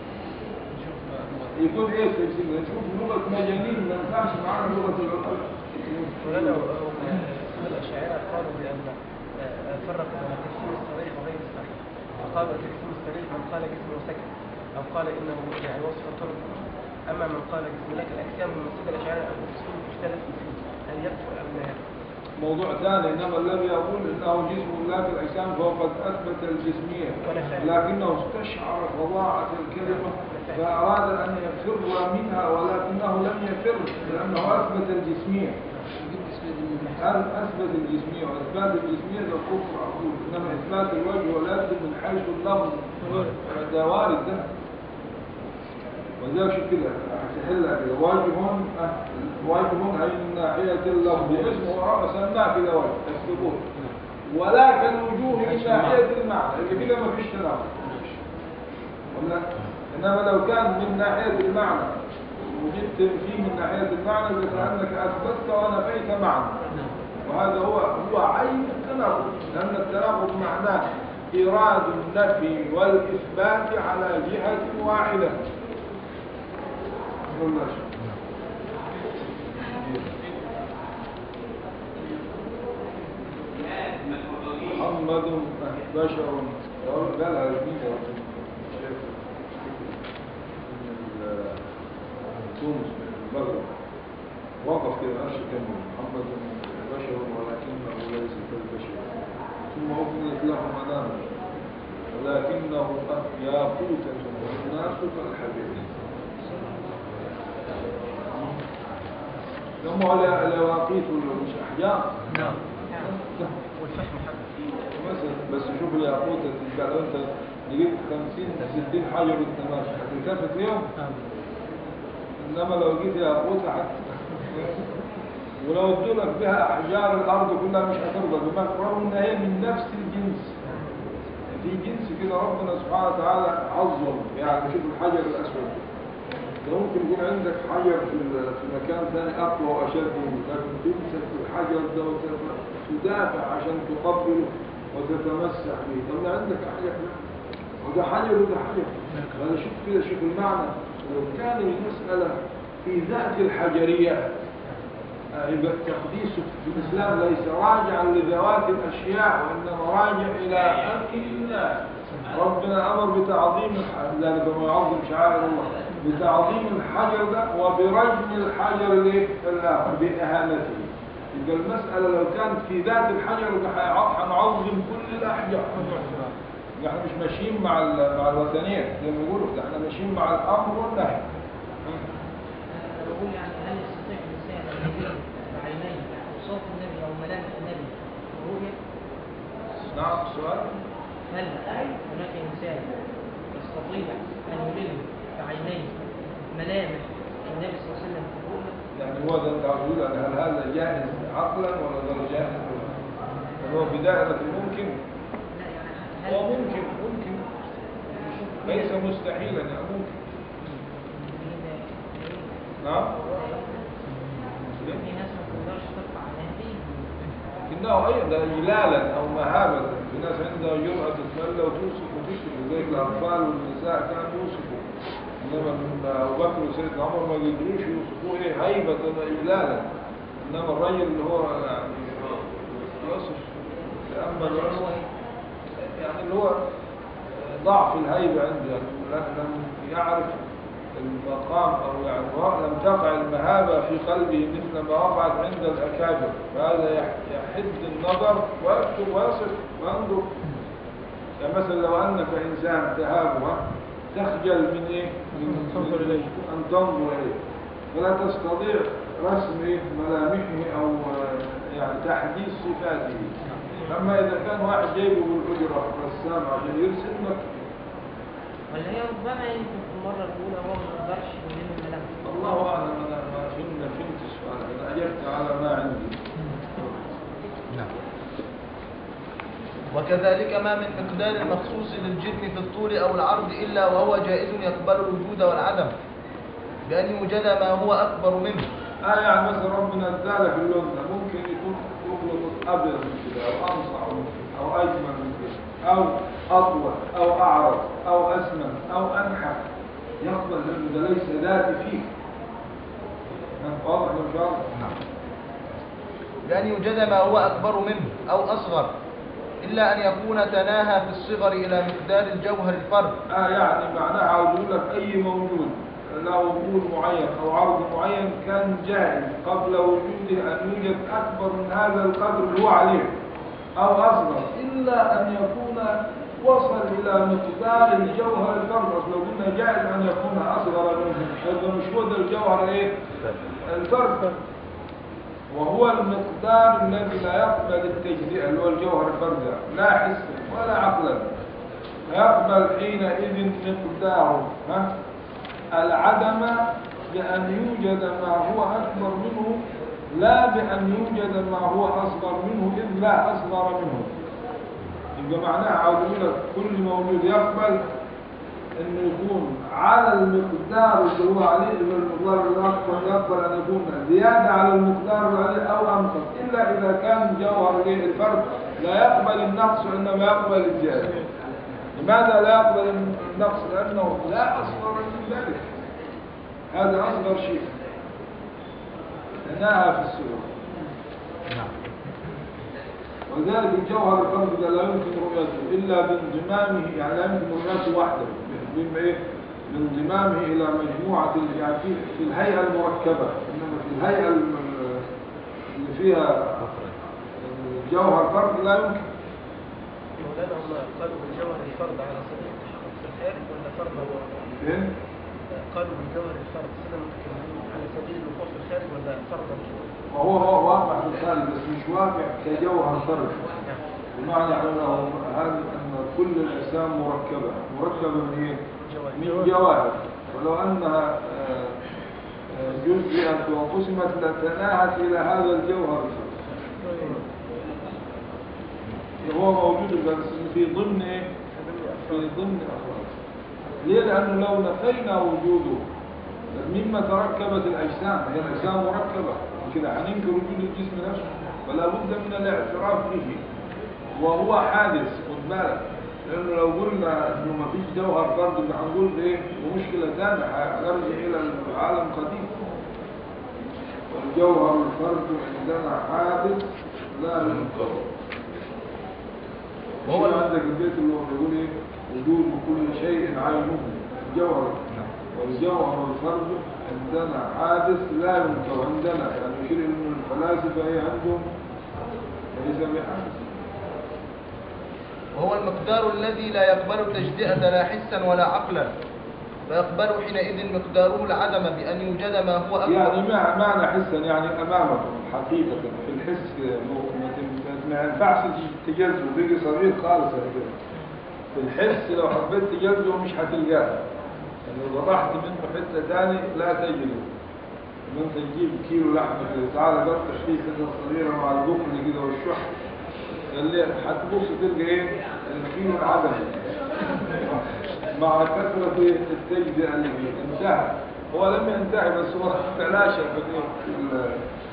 يكون إيه التجسيم؟ نشوف لغة مجانين ما ينفعش معانا لغة العقل ولنا الأشاعرة قالوا بأن آه، فرق بين التجسيم الصريح وغير الصريح فقالوا التجسيم الصريح من قال جسم وسكن أو قال إنه يعني وصف طرق أما من قال جسم لك الأجسام من مسجد الأشاعرة أن التجسيم اختلفوا فيه هل يكفر أم لا يكفر موضوع ثاني إنما الذي يقول إنه جسم لا في الأجسام فهو قد أثبت الجسمية لكنه استشعر فظاعة الكلمة فأراد أن يفر منها ولكنه لم يفر لأنه أثبت الجسمية هل أثبت الجسمية وإثبات الجسمية ده كفر أقول إنما إثبات الوجه واليد من حيث اللفظ ده وارد ده وذلك شو كده هتحلها كده وجه أه، وجه أي من ناحية اللفظ اسمه وراء سماه كده وجه الثبوت ولكن الوجوه من ناحية المعنى اللي كده ما فيش تناقض ولا إنما لو كان من ناحية المعنى وجدت فيه من ناحية المعنى فكأنك أثبتت ونفيت معنى وهذا هو هو عين التناقض لأن التناقض معناه إيراد النفي والإثبات على جهة واحدة والله شيء. محمد بشر قال على الفيديو تونس المغرب وقف كده ما قالش كمل محمد بشر ولكنه ليس كالبشر ثم أفنت له منامه ولكنه ياقوت والناس كالحبيب ثم على الواقيت مش أحجار نعم والفحم حق مثلا بس شوف الياقوت انت لو انت جبت 50 60 حجر وانت ماشي هتلتفت ليهم انما لو جيت ياقوت حتى ولو ادوا لك بها احجار الارض كلها مش هترضى بما رغم ان هي من نفس الجنس في جنس كده ربنا سبحانه وتعالى عظم يعني شوف الحجر الاسود ده ممكن يكون عندك حجر في ال- في مكان ثاني اقوى واشد منه لكن تمسك الحجر ده وتدافع عشان تقبله وتتمسح به طب ده عندك حجر وده حجر وده حجر هذا شوف كده شوف المعنى لو كان المسألة في ذات الحجرية آه، يبقى التقديس في الإسلام ليس راجعا لذوات الأشياء وإنما راجع إلى أمر الله ربنا أمر بتعظيم الح- ذلك ما يعظم شعائر الله بتعظيم الحجر ده وبرجم الحجر ليه؟ الآخر بإهانته يبقى المسألة لو كانت في ذات الحجر ده هيع- هنعظم كل الأحجار احنا مش ماشيين مع ال- مع الوثنية زي ما بيقولوا ده احنا ماشيين مع الأمر والنهي بقول يعني هل يستطيع الإنسان أن يجد بعينيه صوت النبي أو ملامح النبي رؤية؟ نعم السؤال هل هناك إنسان يستطيع أن يلم بعينيه ملامح النبي صلى الله عليه وسلم في الرؤية؟ يعني هو ده انت عاوز تقول يعني هل هذا جاهز عقلا ولا ده جاهز هل هو في دائرة الممكن لا يعني هل هو ممكن ممكن ليس مستحيلا يعني ممكن نعم في ناس ما تقدرش ترفع عينيها إنه أيضا إجلالا أو مهابة في ناس عندها جرأة تتملى وتوصف وتشرك زي الأطفال والنساء كانوا يوصفوا إنما من أبو بكر وسيدنا عمر ما قدروش يوصفوه إيه هيبة وإجلالا إنما الرجل اللي هو يعني يصف تأمل ويصف يعني اللي هو ضعف الهيبة عنده يعني لم يعرف المقام أو يعني لم تقع المهابة في قلبه مثل ما وقعت عند الأكابر فهذا يح- يحد النظر ويكتب ويصف وينظر يعني مثلا لو أنك إنسان تهابها تخجل من إيه؟ من تنظر إليه أن تنظر إليه فلا تستطيع رسم إيه؟ ملامحه أو آه، يعني تحديث صفاته أما إذا كان واحد جايبه بالحجرة رسام عشان يرسم لك ولا هي ربما يمكن في المرة الأولى هو ما يقدرش يلم ملامح الله أعلم أنا ما فهمنا فهمت السؤال أنا أجبت على ما عندي نعم وكذلك ما من مقدار مخصوص للجسم في الطول أو العرض إلا وهو جائز يقبل الوجود والعدم بأن يوجد ما هو أكبر منه آه يعني مثلا ربنا اداله في اللون ده ممكن يكون يخلق أبيض من كده أو أنصع من كده أو أجمل من كده أو أطول أو أعرض أو أسمن أو أنحف يقبل لأنه ده ليس ذاتي فيه ها، واضح ولا مش واضح؟ بأن يوجد ما هو أكبر منه أو أصغر إلا أن يكون تناهى في الصغر إلى مقدار الجوهر الفرد آه يعني معناها عاوز يقول لك أي موجود له طول معين أو عرض معين كان جائز قبل وجوده أن يوجد أكبر من هذا القدر اللي هو عليه أو أصغر إلا أن يكون وصل إلى مقدار الجوهر الفرد أصل لو قلنا جائز أن يكون أصغر منه هذا مش هو ده الجوهر إيه؟ الفرد وهو المقدار الذي لا يقبل التجزئة اللي هو الجوهر الفرد لا حسا ولا عقلا فيقبل حينئذ مقداره ها العدم بأن يوجد ما هو أكبر منه لا بأن يوجد ما هو أصغر منه إذ لا أصغر منه يبقى معناها عاوز يقول لك كل موجود يقبل انه يكون على المقدار اللي هو عليه اللي هو المقدار الاكبر يقبل ان يكون زياده على المقدار اللي عليه او انقص الا اذا كان جوهر الايه الفرد لا يقبل النقص وانما يقبل الزياده لماذا لا يقبل النقص لانه لا اصغر من ذلك هذا اصغر شيء تناهى في السلوك نعم وذلك الجوهر الفرد ده لا يمكن رؤيته إلا بانضمامه يعني لا يمكن رؤيته وحده بما إيه؟ بانضمامه إلى مجموعة ال- يعني في, في الهيئة المركبة إنما في الهيئة الم- اللي فيها الجوهر فرد لا يمكن مولانا هم قالوا بالجوهر الفرد على سبيل التحقق في الخارج ولا فرض هو فين؟ قالوا بالجوهر الفرد سنة متكلمين على سبيل الوقوع في الخارج ولا فرضا وهو هو واقع في الخارج بس مش واقع كجوهر فرد نعم بمعنى أنه هذا أن كل الأجسام مركبة مركبة من إيه؟ من جواهر ولو أنها آه، آه، جزئت وقسمت لتناهت إلى هذا الجوهر هو موجود بس في ضمن إيه؟ في ضمن أفراد ليه؟ لأنه لو نفينا وجوده مما تركبت الأجسام هي الأجسام مركبة كده هننكر وجود الجسم نفسه فلا بد من الاعتراف به وهو حادث خد بالك لأنه لو قلنا إنه ما فيش جوهر فرد يبقى هنقول إيه ومشكلة ثانية هنرجع إلى العالم قديم والجوهر الفرد عندنا حادث لا ينكر وهو وهو عندك البيت اللي هو بيقول ايه وجود كل شيء عينه جوهر والجوهر الفرد عندنا حادث لا ينكر عندنا يعني يشير ان الفلاسفه هي عندهم ليس بحادث وهو المقدار الذي لا يقبل تجزئة لا حسا ولا عقلا فيقبل حينئذ مقداره العدم بأن يوجد ما هو أكبر يعني مع معنى حسا يعني امامكم حقيقه في الحس كده مو- ما تم- ما ينفعش تجزه بيجي صغير خالص يعني كده في الحس لو حبيت تجزه مش هتلقاه يعني لو قطعت منه حته ثاني لا تجده لما انت تجيب كيلو لحمه كده تعالى قطع فيه كده صغيره مع البخل كده والشح اللي هتبص تلقى ايه الكيلو انعدم مع كثرة التجزئة اللي فيه انتهى هو لم ينتهي بس هو تلاشى في الإيه؟ في ال-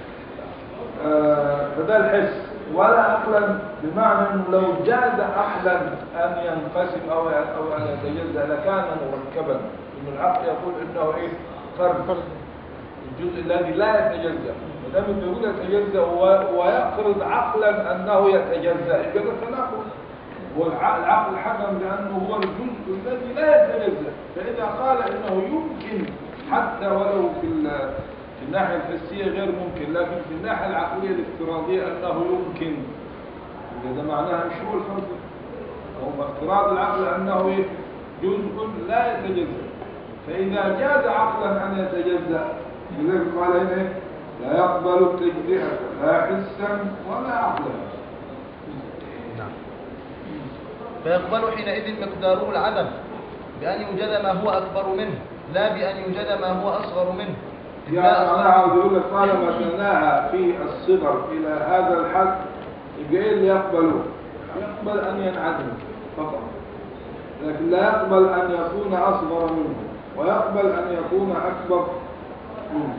آه، فده الحس ولا عقلا بمعنى انه لو جاز عقلا ان ينقسم او او ان يتجزا لكان مركبا ان العقل يقول انه ايه فرد الجزء الذي لا يتجزا ما دام بيقول يتجزا و- ويقرض عقلا انه يتجزا يبقى ده تناقض والعقل حكم بانه هو الجزء الذي لا يتجزا فاذا قال انه يمكن حتى ولو في ال- في الناحيه الحسيه غير ممكن لكن في الناحيه العقليه الافتراضيه انه يمكن يبقى ده معناها مش هو الفرد هو افتراض العقل انه إيه؟ جزء لا يتجزا فاذا جاز عقلا ان يتجزا لذلك قال هنا إيه؟ لا يقبل التجزئه لا حسا ولا عقلا نعم. فيقبل حينئذ مقداره العدم بأن يوجد ما هو أكبر منه لا بأن يوجد ما هو أصغر منه يعني أنا عاوز أقول لك طالما تناهى في الصغر إلى هذا الحد يبقى إيه اللي يقبله؟ يقبل أن ينعدم فقط لكن لا يقبل أن يكون أصغر منه ويقبل أن يكون أكبر منه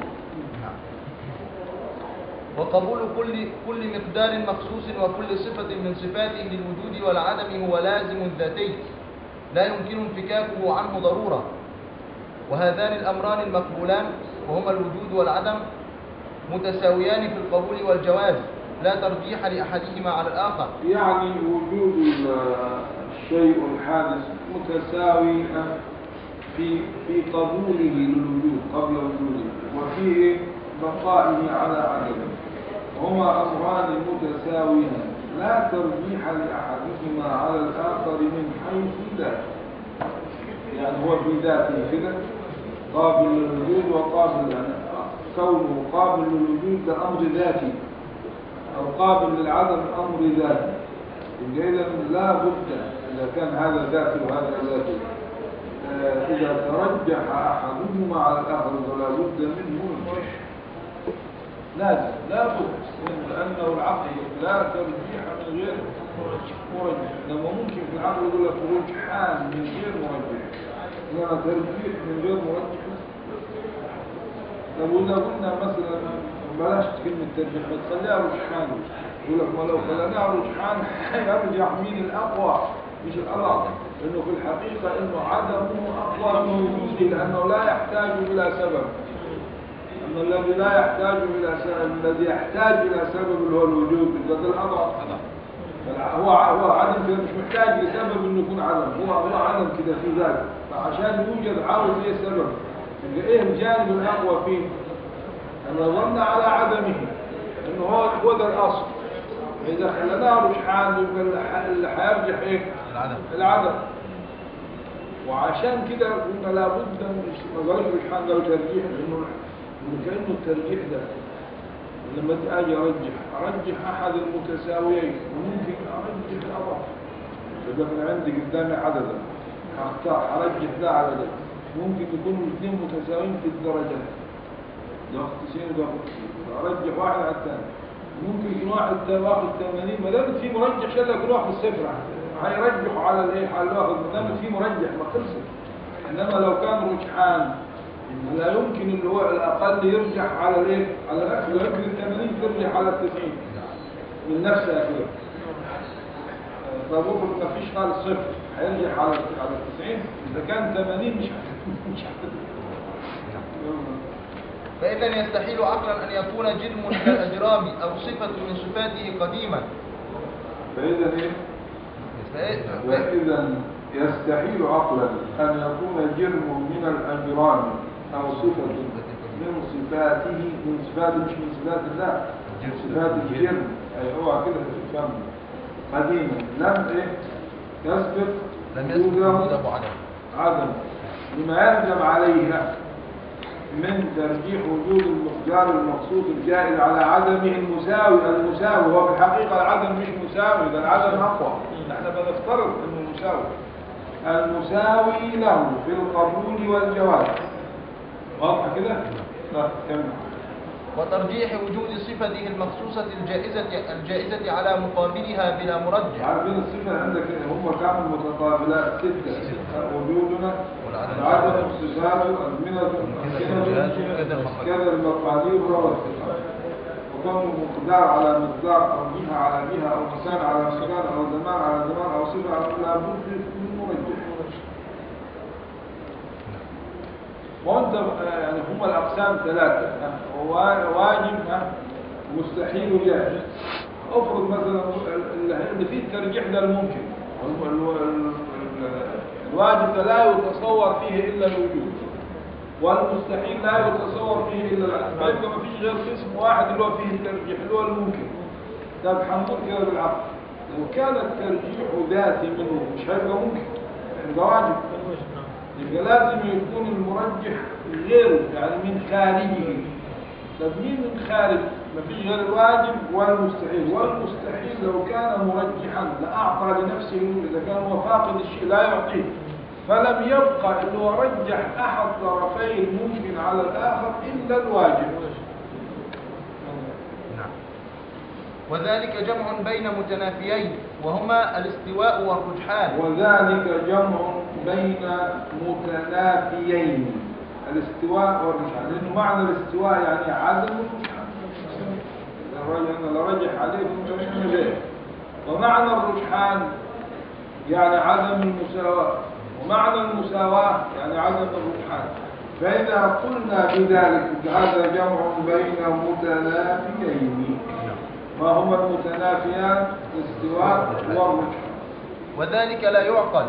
وقبول كل كل مقدار مخصوص وكل صفة من صفاته للوجود والعدم هو لازم ذاتي لا يمكن انفكاكه عنه ضرورة وهذان الأمران المقبولان وهما الوجود والعدم متساويان في القبول والجواز لا ترجيح لأحدهما على الآخر يعني وجود ال- الشيء الحادث متساوي في في قبوله للوجود قبل وجوده وفي بقائه على عدمه هما أمران متساويان لا ترجيح لأحدهما على الآخر من حيث ذاته يعني هو في ذاته كده قابل للوجود وقابل يعني كونه قابل للوجود ده أمر ذاتي أو قابل للعدم أمر ذاتي يبقى إذا لا بد إذا كان هذا ذاتي وهذا ذاتي آه، إذا ترجح أحدهما على الآخر فلا بد منه الرجح لازم لا بد لأنه العقل لا ترجيح من غير مرجح لما ممكن في العقل يقول لك رجحان من غير مرجح إنما ترجيح من غير مرجح طب وإذا قلنا مثلا بلاش كلمة ترجيح ما تخليها رجحان يقول لك ما لو خليناها رجحان يرجح مين الأقوى مش الأضعف لأنه في الحقيقة إنه عدمه أقوى من وجوده لأنه لا يحتاج إلى سبب أما الذي لا يحتاج إلى سبب الذي يحتاج إلى سبب اللي هو الوجود يبقى ده الأضعف فالع- هو ع- هو عدم كده مش محتاج لسبب انه يكون عدم هو هو عدم كده في ذاته فعشان يوجد عاوز ايه سبب يبقى ايه الجانب الاقوى فيه ان ظن على عدمه انه هو هو ده الاصل اذا خليناه رجحان يبقى اللي ح- اللي هيرجح ايه العدم العدم وعشان كده قلنا لابد من ما قالش رجحان قالوا ترجيح لانه إنه كانه الترجيح ده لما اجي ارجح ارجح احد المتساويين وممكن ارجح الاضعف يبقى من عندي قدامي عددا هختار ارجح ده على ده ممكن يكونوا الاثنين متساويين في الدرجات ده واخد 90 وده واخد 90 ارجح واحد على الثاني ممكن يكون واحد ده واخد 80 ما دام في مرجح شاء يكون واخد صفر هيرجحوا على الايه على الواخد ما دام في مرجح ما خلصت انما لو كان رجحان لا يمكن اللي هو الاقل يرجح على الايه على الاكثر لا يمكن ال 80 ترجح على ال 90 من نفسها كده طب افرض ما فيش خالص صفر هيرجح على على ال 90 اذا كان 80 مش ه- مش هترجح فإذا يستحيل عقلا أن يكون جرم من الأجرام أو صفة من صفاته قديما فاذا ايه فإ- وإذا يستحيل عقلا أن يكون جرم من الأجرام أو صفة من صفاته من صفات مش من صفات الله من صفات الجرم أي اوعى كده تفهم قديما لم إيه يسبق لم يثبت وجوده وجود أبو عدم عدم لما يلزم عليها من ترجيح وجود المقدار المقصود الجائز على عدمه المساوي المساوي هو في الحقيقة العدم مش مساوي ده العدم أقوى نحن بنفترض أنه مساوي المساوي له في القبول والجواز واضح كده؟ لا كمل وترجيح وجود صفته المخصوصة الجائزة الجائزة على مقابلها بلا مرجح عارفين الصفة عندك هم كانوا متقابلات ستة وجودنا والعدم. العدم صفات أزمنة كذا الجهاز وكذا أمكنة المقادير. كذا المقادير والصفات وكون مقدار على مقدار أو جهة على جهة أو مكان على مكان أو زمان على زمان أو صفة على لابد من مرجح وانت آه، يعني هم الاقسام ثلاثه آه، وا- واجب آه، مستحيل وجائز افرض مثلا ال- ال- اللي فيه الترجيح ده الممكن ال- ال- ال- ال- الواجب ده لا يتصور فيه الا الوجود والمستحيل لا يتصور فيه الا العدم فيبقى ما فيش غير قسم واحد اللي هو فيه الترجيح اللي هو الممكن ده بحمود كده بالعقل لو كان الترجيح ذاتي منه مش هيبقى ممكن ده واجب يبقى لازم يكون المرجح غيره يعني من خارجه طب مين من خارج مفيش غير الواجب والمستحيل والمستحيل لو كان مرجحا لأعطى لنفسه إذا كان هو فاقد الشيء لا يعطيه فلم يبقى اللي هو رجح أحد طرفي الممكن على الآخر إلا الواجب نعم وذلك جمع بين متنافيين وهما الاستواء والرجحان وذلك جمع بين متنافيين الاستواء والرجحان لأنه معنى الاستواء يعني عدم الرجحان الرجل أنا لرجح عليه من غير ومعنى الرجحان يعني عدم المساواة ومعنى المساواة يعني عدم الرجحان فإذا قلنا بذلك هذا جمع بين متنافيين ما هما المتنافيان الاستواء والرجحان وذلك لا يعقل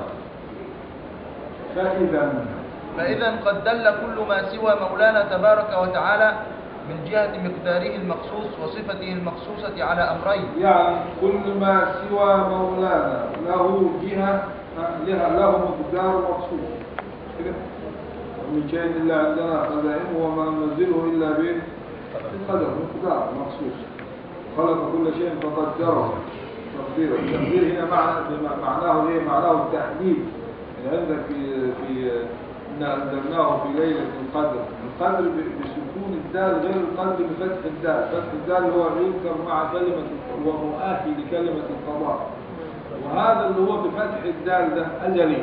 فإذا فإذا قد دل كل ما سوى مولانا تبارك وتعالى من جهة مقداره المخصوص وصفته المخصوصة على أمرين يعني كل ما سوى مولانا له جهة لها له مقدار مخصوص كده ومن شيء إلا عندنا خزائنه وما ننزله إلا بقدر مقدار مخصوص خلق كل شيء فقدره تقديره التقدير هنا معنى بم- معناه ايه معناه التحديد يعني عندك في في إنا أنزلناه في ليلة القدر القدر ب- بسكون الدال غير القدر بفتح الدال فتح الدال هو يذكر مع كلمة هو مؤهل لكلمة القضاء وهذا اللي هو بفتح الدال ده أجلي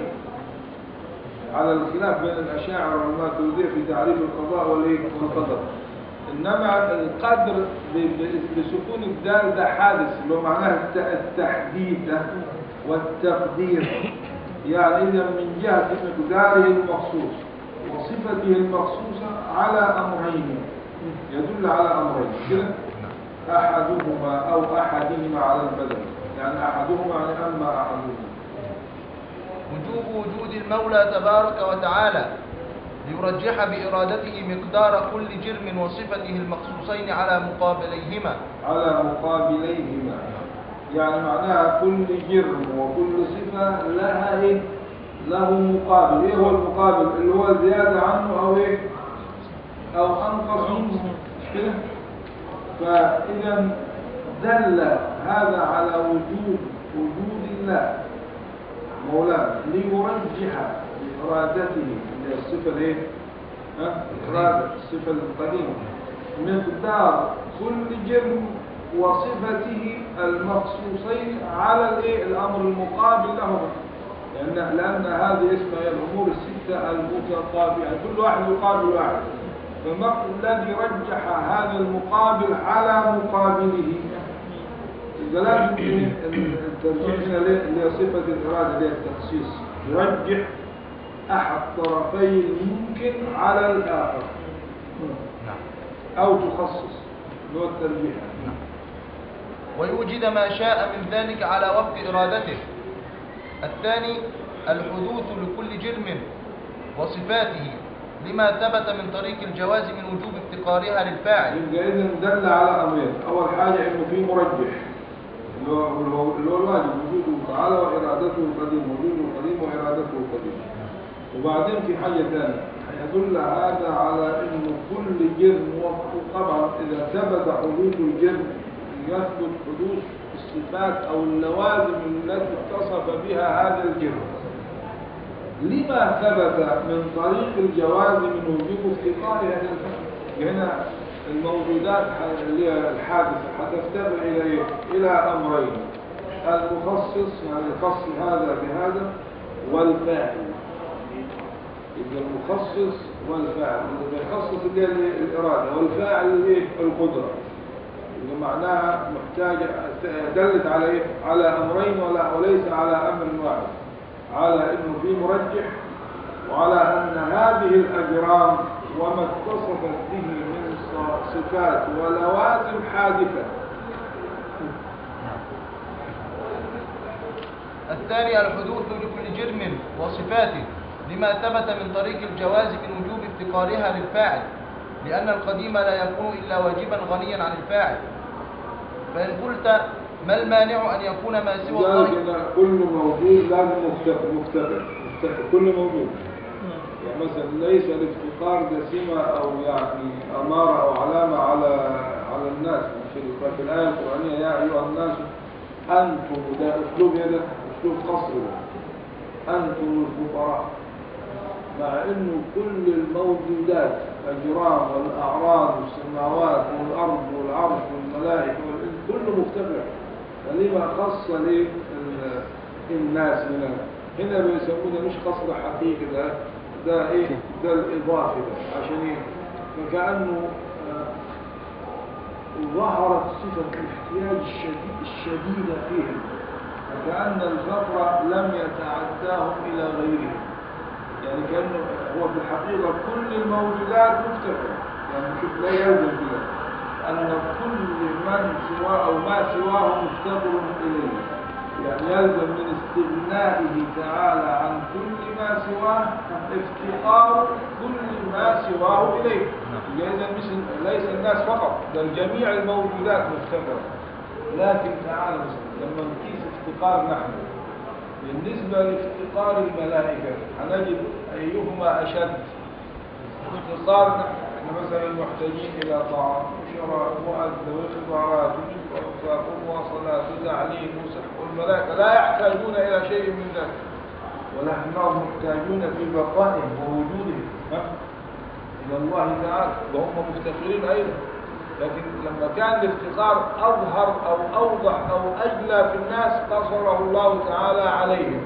على الخلاف بين الأشاعرة والماتريدية في تعريف القضاء والإيه والقدر إنما القدر ب- ب- بسكون الدال ده حادث اللي هو معناه الت- التحديد ده والتقدير يعني إذا من جهة مقداره المخصوص وصفته المخصوصة على أمرين يدل على أمرين كده أحدهما أو أحدهما على البدن يعني أحدهما يعني أما أحدهما وجوب وجود المولى تبارك وتعالى ليرجح بإرادته مقدار كل جرم وصفته المخصوصين على مقابليهما على مقابليهما يعني معناها كل جرم وكل صفة لها إيه؟ له مقابل إيه هو المقابل اللي هو زيادة عنه أو إيه أو أنقص منه مش كده فإذا دل هذا على وجود وجود الله مولانا ليرجح بإرادته اللي هي الصفة الإيه؟ ها؟ إرادة الصفة القديمة مقدار كل جرم وصفته المخصوصين على الإيه؟ الأمر المقابل له لأن, لأن هذه اسمها الأمور الستة المتقابلة كل واحد يقابل واحد فما الذي رجح هذا المقابل على مقابله إذا لازم إيه؟ الترجيح هنا ليه- اللي هي صفة الإرادة اللي هي التخصيص يرجح أحد طرفي الممكن على الآخر نعم أو تخصص اللي هو الترجيح ويوجد ما شاء من ذلك على وفق إرادته الثاني الحدوث لكل جرم وصفاته لما ثبت من طريق الجواز من وجوب افتقارها للفاعل يبقى إذا دل على أمرين أول حاجة إنه في مرجح اللي هو اللي هو اللي هو الواجب وجوده تعالى وإرادته القديم وجوده القديم وإرادته القديم وبعدين في حاجة ثانية يدل هذا على إنه كل جرم وطبعا إذا ثبت حدوث الجرم يثبت حدوث الصفات أو اللوازم التي اتصف بها هذا الجرم لما ثبت من طريق الجواز من وجوب افتقارها الى الفعل هنا الموجودات ح- اللي هي الحادثة هتفتقر إلى إيه؟ إلى أمرين المخصص يعني يخص هذا بهذا والفاعل يبقى المخصص والفاعل اللي بيخصص اللي هي الإرادة والفاعل اللي هي القدرة يبقى معناها محتاجة دلت على إيه؟ على أمرين ولا وليس على أمر واحد على انه في مرجح وعلى ان هذه الاجرام وما اتصفت به من ص- صفات ولوازم حادثه الثاني الحدوث لكل جرم وصفاته لما ثبت من طريق الجواز من وجوب افتقارها للفاعل لأن القديم لا يكون إلا واجبا غنيا عن الفاعل فإن قلت ما المانع أن يكون ما سوى لذلك الله ان كل موجود لازم مفتقر مفتقر مفتقر كل موجود يعني مثلا ليس الافتقار ده سمة او يعني اماره او علامه على على الناس في في الايه القرانيه يا ايها الناس انتم ده اسلوب هذا اسلوب قصر انتم الفقراء مع انه كل الموجودات الاجرام والاعراض والسماوات والارض والعرش والملائكه والإنس كله مفتقر فلما خص ليه ال- الناس هنا هنا بيسمونه مش قصر حقيقي ده ده ايه ده الاضافي ده عشان ايه فكانه آه، ظهرت صفه الاحتياج الشديد الشديده فيهم وكأن الفقر لم يتعداهم إلى غيرهم يعني كأنه هو في الحقيقة كل الموجودات مفتقرة يعني شوف لا يلزم كده أن كل من سواه أو ما سواه مفتقر إليه يعني يلزم من استغنائه تعالى عن كل ما سواه افتقار كل ما سواه إليه إذا مش- ليس الناس فقط بل جميع الموجودات مفتقرة لكن تعالى مثلا لما نقيس افتقار نحن بالنسبة لافتقار الملائكة هنجد أيهما أشد افتقار نحن احنا مثلا محتاجين إلى طعام وشراء وأكل وإخبارات وإنفاق ومواصلات وتعليم وصح والملائكة لا يحتاجون إلى شيء من ذلك ولكنهم محتاجون في بقائهم ووجودهم ها؟ إلى الله تعالى وهم مفتقرين أيضا لكن لما كان الافتقار أظهر أو أوضح أو أجلى في الناس قصره الله تعالى عليهم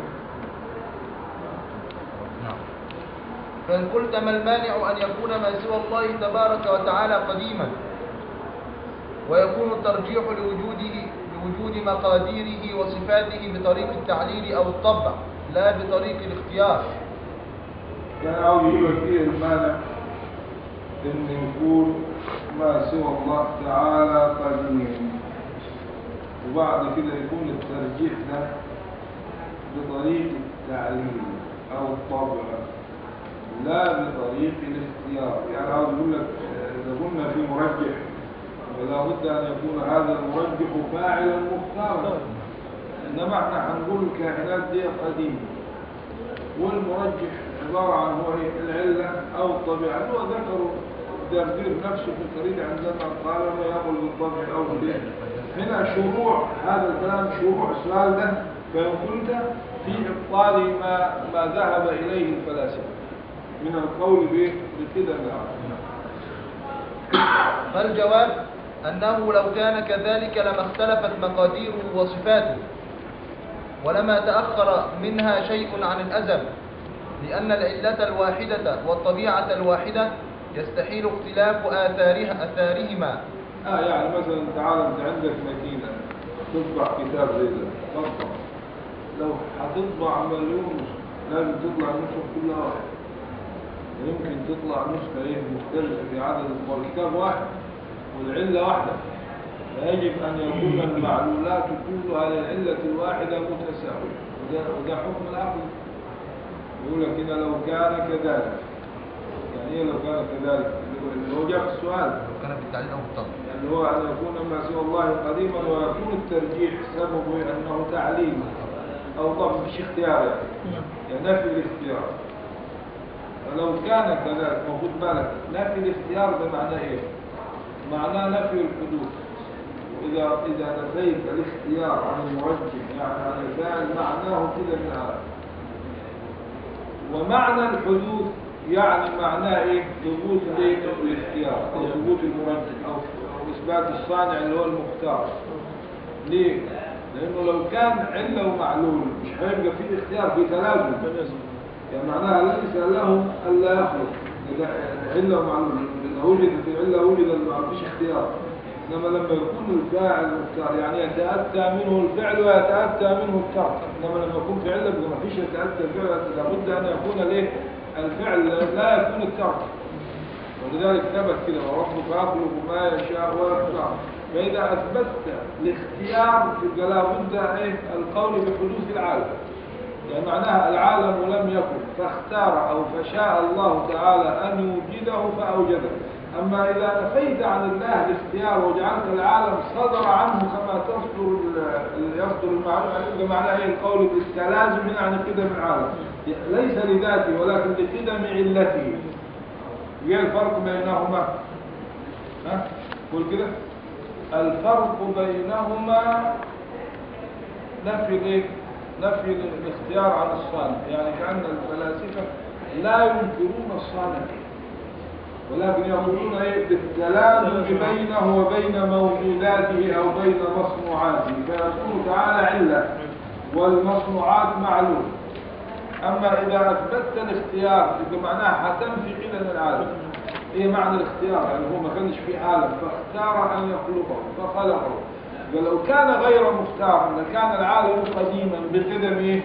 نعم. فإن قلت ما المانع أن يكون ما سوى الله تبارك وتعالى قديما ويكون الترجيح لوجوده لوجود مقاديره وصفاته بطريق التعليل أو الطبع لا بطريق الاختيار كان عاوز يقول لك ايه المانع ان يكون ما سوى الله تعالى قديم وبعد كده يكون الترجيح ده بطريق التعليل او الطبع لا بطريق الاختيار يعني عاوز يقول لك آه، اذا قلنا في مرجح فلا بد ان يكون هذا المرجح فاعلا مختارا انما احنا هنقول الكائنات دي قديمه والمرجح عبارة عن هو إيه؟ العلة أو الطبيعة هو ذكروا الدردير نفسه في الفريد عندما قال ما يقول بالطبع أو بالإيه هنا شروع هذا الكلام شروع السؤال ده فإن كنت في إبطال ما ما ذهب إليه الفلاسفة من القول به بكده نعم فالجواب أنه لو كان كذلك لما اختلفت مقاديره وصفاته ولما تأخر منها شيء عن الأزل لأن العلة الواحدة والطبيعة الواحدة يستحيل اختلاف آثارها أثارهما آه يعني مثلا تعال أنت عندك مدينة تطبع كتاب زي ده تطبع لو هتطبع مليون نسخة لازم تطلع النسخة كلها واحد يمكن تطلع نسخة ايه مختلفة في عدد الأطباع الكتاب واحد والعلة واحدة فيجب أن يكون المعلولات كلها للعلة الواحدة متساوية وده, وده حكم العقل يقول لك هنا لو كان كذلك يعني ايه لو كان كذلك اللي هو جاء في السؤال لو كان بالتعليل أو بالطبع اللي هو أن يكون ما سوى الله قديما ويكون الترجيح سببه أنه تعليم أو طبعا مش اختيار يعني يعني نفي الاختيار فلو كان كذلك موجود بالك نفي الاختيار ده معناه إيه؟ معناه نفي الحدوث وإذا إذا نفيت الاختيار عن المرجح يعني عن الفاعل معناه كده من العالم ومعنى الحدوث يعني معناه ايه ثبوت الايه الاختيار او ثبوت المرجح او او اثبات الصانع اللي هو المختار ليه لانه لو كان عله ومعلول مش هيبقى في اختيار في تلازم يعني معناها ليس له الا يخلق اذا عله ومعلول اذا وجدت العله وجد ما فيش اختيار انما لما يكون الفاعل مختار يعني يتاتى منه الفعل ويتاتى منه الترك انما لما يكون في عله ما فيش يتاتى الفعل لابد ان يكون الايه الفعل لا يكون الترك ولذلك ثبت كده وربك يخلق ما يشاء ويختار فاذا اثبتت الاختيار يبقى لابد ايه القول بحدوث العالم يعني معناها العالم لم يكن فاختار او فشاء الله تعالى ان يوجده فاوجده اما اذا نفيت عن الله الاختيار وجعلت العالم صدر عنه كما تصدر ال- يصدر المعلوم يبقى معناها ايه القول بالتلازم هنا عن قدم العالم ليس لذاته ولكن لقدم علته ايه الفرق بينهما ها قول كده الفرق بينهما نفي الايه نفي الاختيار عن الصانع يعني كأن الفلاسفة لا ينكرون الصانع ولكن يقولون ايه بالتلازم بينه وبين موجوداته او بين مصنوعاته فيكون تعالى عله والمصنوعات معلوم اما اذا اثبتت الاختيار يبقى معناها حتنفي علل العالم ايه معنى الاختيار يعني هو ما كانش في عالم فاختار ان يخلقه فخلقه ولو كان غير مختار لكان العالم قديما بقدم ايه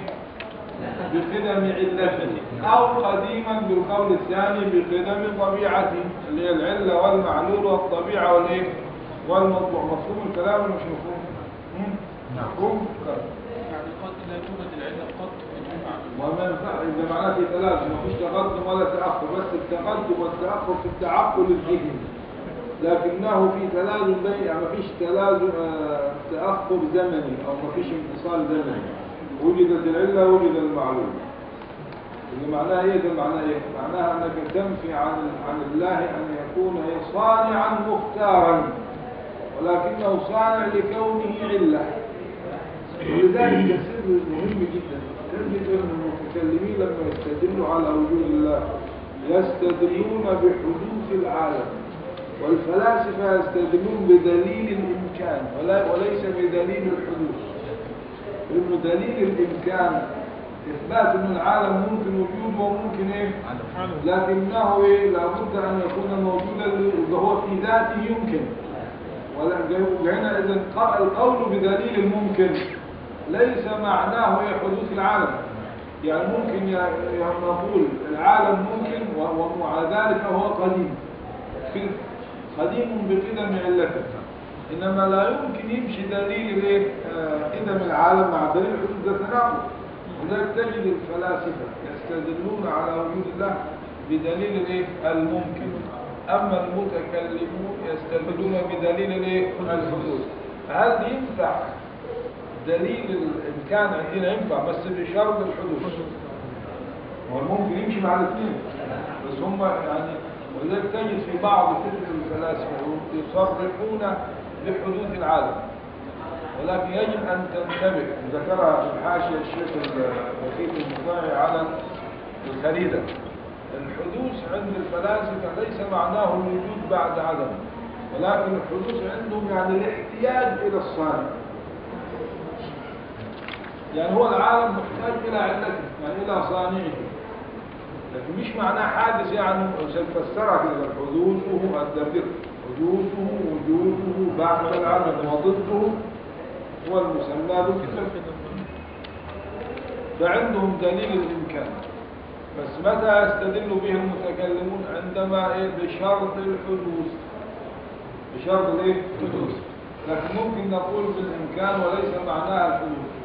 بقدم علته او قديما بالقول الثاني بقدم طبيعته اللي هي العله والمعلول والطبيعه والايه والموضوع مفهوم الكلام ولا مش مفهوم مم؟ مفهوم يعني قد لا توجد العلة قط بدون معلوم وما ينفع إذا معناه في تلازم مفيش تقدم ولا تأخر بس التقدم والتأخر في التعقل الذهني لكنه في تلازم بين يعني مفيش تلازم آه، تأخر زمني أو مفيش انفصال زمني وجدت العلة وجد المعلوم اللي معناها ايه ده معناها ايه معناها انك تنفي عن عن الله ان يكون إيه؟ صانعا مختارا ولكنه صانع لكونه عله ولذلك السر مهم جدا تجد ان المتكلمين لما يستدلوا على وجود الله يستدلون بحدوث العالم والفلاسفه يستدلون بدليل الامكان ولا وليس بدليل الحدوث لانه دليل الامكان اثبات ان العالم ممكن وجوده وممكن ايه لكنه ايه لابد ان يكون موجودا اذا هو في ذاته يمكن ولا هنا اذا القول بدليل الممكن ليس معناه هي حدوث العالم يعني ممكن ي- ي- نقول العالم ممكن و- ومع ذلك هو قديم كده قديم بقدم علته انما لا يمكن يمشي دليل الايه آه، قدم العالم مع دليل حدوث ده تناقض ولذلك تجد الفلاسفه يستدلون على وجود الله بدليل الايه الممكن اما المتكلمون يستدلون بدليل الايه الحدوث هل ينفع دليل الامكان عندنا ينفع بس بشرط الحدوث هو الممكن يمشي مع الاثنين بس هم يعني ولذلك تجد في بعض كتب الفلاسفه يصرحون بحدوث العالم ولكن يجب ان تنتبه ذكرها في الحاشيه الشيخ الوكيل المطاعي على الخريده الحدوث عند الفلاسفه ليس معناه الوجود بعد عدم ولكن الحدوث عندهم يعني الاحتياج الى الصانع يعني هو العالم محتاج إلى علته يعني إلى صانعه لكن مش معناه حادث يعني سنفسرها كده حدوثه الدبر حدوثه وجوده بعد العدم وضده هو المسمى بالكتاب فعندهم دليل الإمكان بس متى يستدل به المتكلمون عندما إيه بشرط الحدوث بشرط الايه الحدوث لكن ممكن نقول بالإمكان وليس معناها الحدوث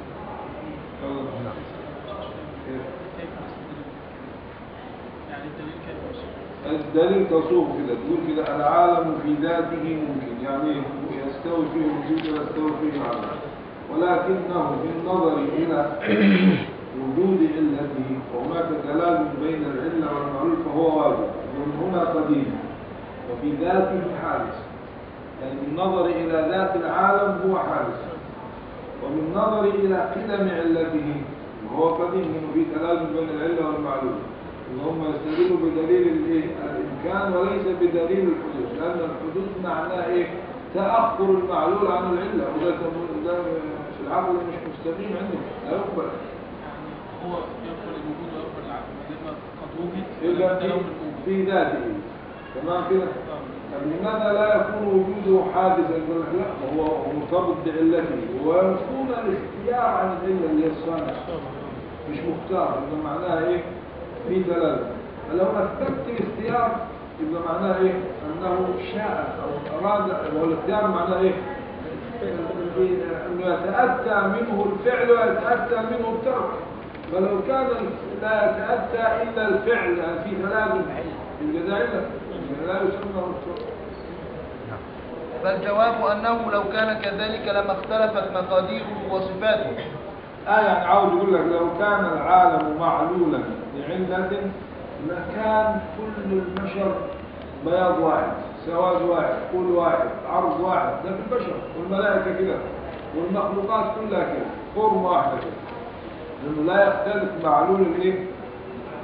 كيف نستدل يعني الدليل كيف يوصف الدليل تصوغ كده تقول كده العالم في ذاته ممكن يعني يستوي فيه الوجود ويستوي فيه العالم ولكنه بالنظر إلى وجود علته وهناك تلازم بين العلة والمعلول فهو واجب ومن هنا قديم وفي ذاته حادث يعني بالنظر إلى ذات العالم هو حادث وبالنظر إلى قدم علته وهو قديم منه في تلازم بين العلة والمعلول اللهم يستدلوا بدليل الايه الامكان وليس بدليل الحدوث لان الحدوث معناه ايه تاخر المعلول عن العله وده ده في العقل مش مستقيم عندهم لا يقبل يعني هو يقبل الوجود ويقبل العدم لما قد وجد الا لابد في, له من وجود في ذاته تمام كده طب لماذا لا يكون وجوده حادثا يقول لك لا هو هو مرتبط بعلته ويكون الاختيار عن العله اللي هي الصانع مش مختار يبقى معناها ايه في دلاله فلو اثبتت الاختيار يبقى معناها ايه انه شاء او اراد والاختيار معناه ايه انه يتاتى منه الفعل ويتاتى منه الترك فلو كان لا يتاتى الا الفعل يعني في تلازم يبقى ده عله يبقى لا يسمى مختار فالجواب أنه لو كان كذلك لما اختلفت مقاديره وصفاته آه يعني عاوز يقول لك لو كان العالم معلولا لعلة لكان كل البشر بياض واحد سواد واحد طول واحد عرض واحد ده في البشر والملائكة كده والمخلوقات كلها كده فورم واحدة كده لأنه لا يختلف معلول الايه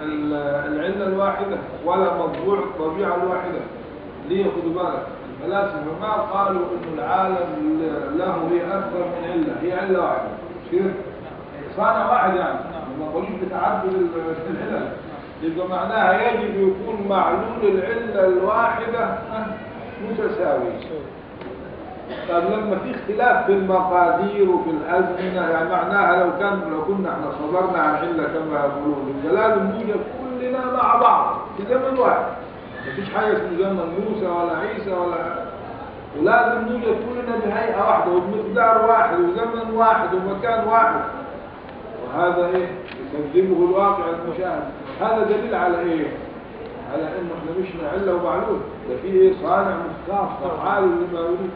ال- العلة الواحدة ولا موضوع الطبيعة الواحدة ليه خدوا بالك الفلاسفة ما قالوا إنه العالم له هي أكثر من علة هي علة واحدة مش كده؟ صانع واحد يعني ما قالوش بتعدد ال- العلل يبقى معناها يجب يكون معلول العلة الواحدة ها، متساوي طب لما في اختلاف في المقادير وفي الأزمنة يعني معناها لو كان لو كنا احنا صدرنا عن علة كما يقولون يبقى لازم نوجد كلنا مع بعض في زمن واحد مفيش حاجة اسمه زمن موسى ولا عيسى ولا ولازم نوجد كلنا بهيئة واحدة وبمقدار واحد وزمن واحد ومكان واحد وهذا ايه يكذبه الواقع المشاهد هذا دليل على ايه على انه احنا مش علة ومعلول ده في ايه صانع مختار فعال لما يريد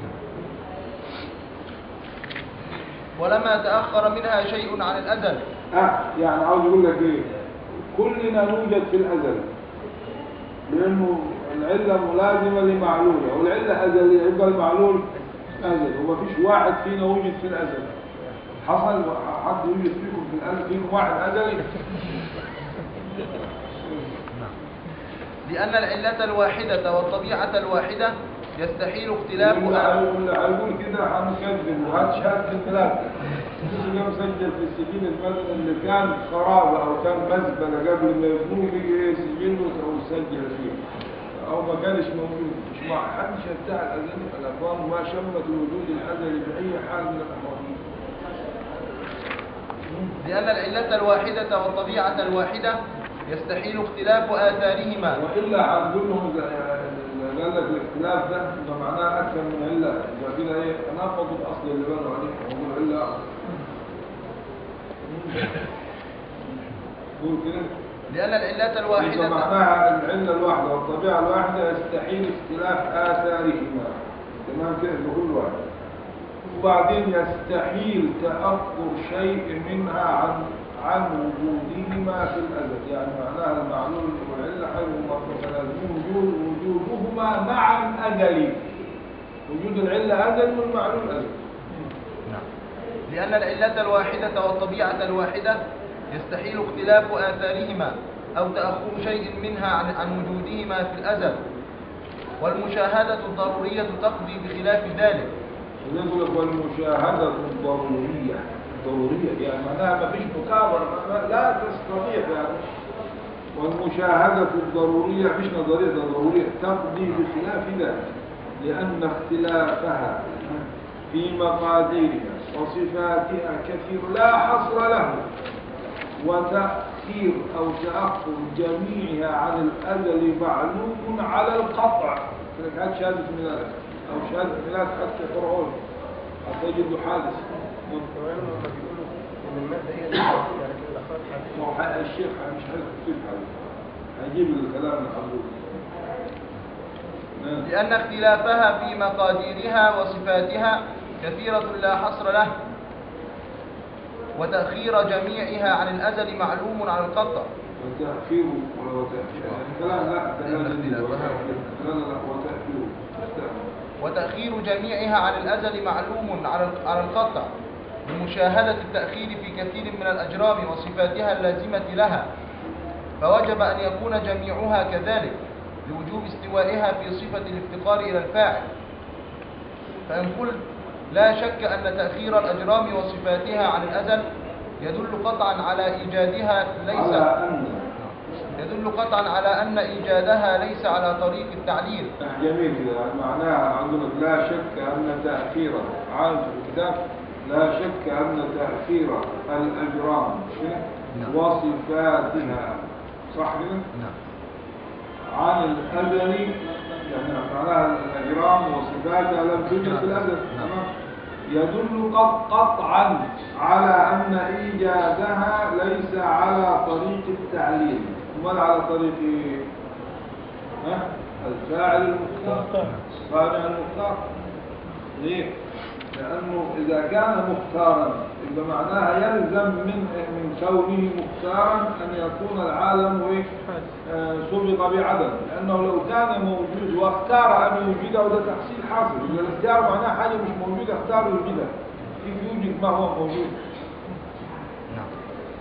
ولما تأخر منها شيء عن الأزل اه يعني عاوز اقول لك ايه كلنا نوجد في الازل لانه العله ملازمه لمعلوله والعله ازليه يبقى المعلول ازل ومفيش واحد فينا وجد في الازل حصل حد يوجد فيكم في الازل فيكم واحد ازلي لأن العلة الواحدة والطبيعة الواحدة يستحيل اختلافها اللي هيقول كده هنكذب وهات شهاده الميلاد يجي مسجل في السجين المدني اللي كان خراب او كان مزبله قبل ما يبنوه بيجي ايه سجله او سجل فيه او ما كانش موجود مش مع حدش بتاع الازلي الاكوان ما شمت الوجود الازلي باي حال من الاحوال لأن العلة الواحدة والطبيعة الواحدة يستحيل اختلاف آثارهما والا هنقول لهم إذا- إذا قال لك الاختلاف ده يبقى معناه اكثر من عله يبقى كده ايه تناقض الاصل اللي بنوا عليه ونقول عله قول كده لأن العلة يبقى الواحدة معناها العله الواحده والطبيعه الواحده يستحيل اختلاف اثارهما تمام كده بكل واحد وبعدين يستحيل تاخر شيء منها عن عن وجودهما في الازل يعني معناها المعلول والعله حيث متلازمون وجود وجودهما معا ازلي وجود العله ازل والمعلول ازل لأن العلة الواحدة والطبيعة الواحدة يستحيل اختلاف آثارهما أو تأخر شيء منها عن, عن وجودهما في الأزل والمشاهدة الضرورية تقضي بخلاف ذلك يقول لك والمشاهدة الضرورية ضرورية يعني معناها ما فيش مكابرة ما- ما- لا تستطيع يعني والمشاهدة الضرورية مش نظرية ده ضرورية تقضي بخلاف ذلك لأن اختلافها في مقاديرها وصفاتها كثير لا حصر له وتأخير أو تأخر جميعها عن الأزل معلوم على القطع لك هات شهادة ميلاد أو شهادة ميلاد حتى فرعون حتى يجد حادث كمان هم بيقولوا ان الماده هي اللي بتحدد، لكن الافراد حادثه ما هو حق الشيخ مش حاجة كتير حادث هيجيب الكلام من حضرتك نعم. لأن اختلافها في مقاديرها وصفاتها كثيرة لا حصر له وتأخير جميعها عن الأزل معلوم على القطع وتأخير وتأخير الكلام لا ده لا جديد. لا لا لا وتأخير وتأخير جميعها عن الأزل معلوم على على القطع بمشاهدة التأخير في كثير من الأجرام وصفاتها اللازمة لها فوجب أن يكون جميعها كذلك لوجوب استوائها في صفة الافتقار إلى الفاعل فإن قلت لا شك أن تأخير الأجرام وصفاتها عن الأزل يدل قطعا على إيجادها ليس على أن يدل قطعا على أن إيجادها ليس على طريق التعليل جميل كده معناها عندنا لا شك أن تأخير عام في الكتاب لا شك أن تأخير الأجرام نعم. وصفاتها صح كده؟ نعم عن الأزل يعني معناها الأجرام وصفاتها لم توجد في الأزل نعم. تمام؟ يدل قط- قطعا على أن إيجادها ليس على طريق التعليل امال على طريق إيه؟ ها؟ الفاعل المختار صانع المختار ليه؟ لأنه إذا كان مختارا يبقى معناها يلزم من من كونه مختارا أن يكون العالم إيه؟ آه، سبق بعدم لأنه لو كان موجود واختار أن يوجده ده تحصيل حاصل يبقى الاختيار معناه حاجة مش موجودة اختار يوجدها كيف يوجد ما هو موجود نعم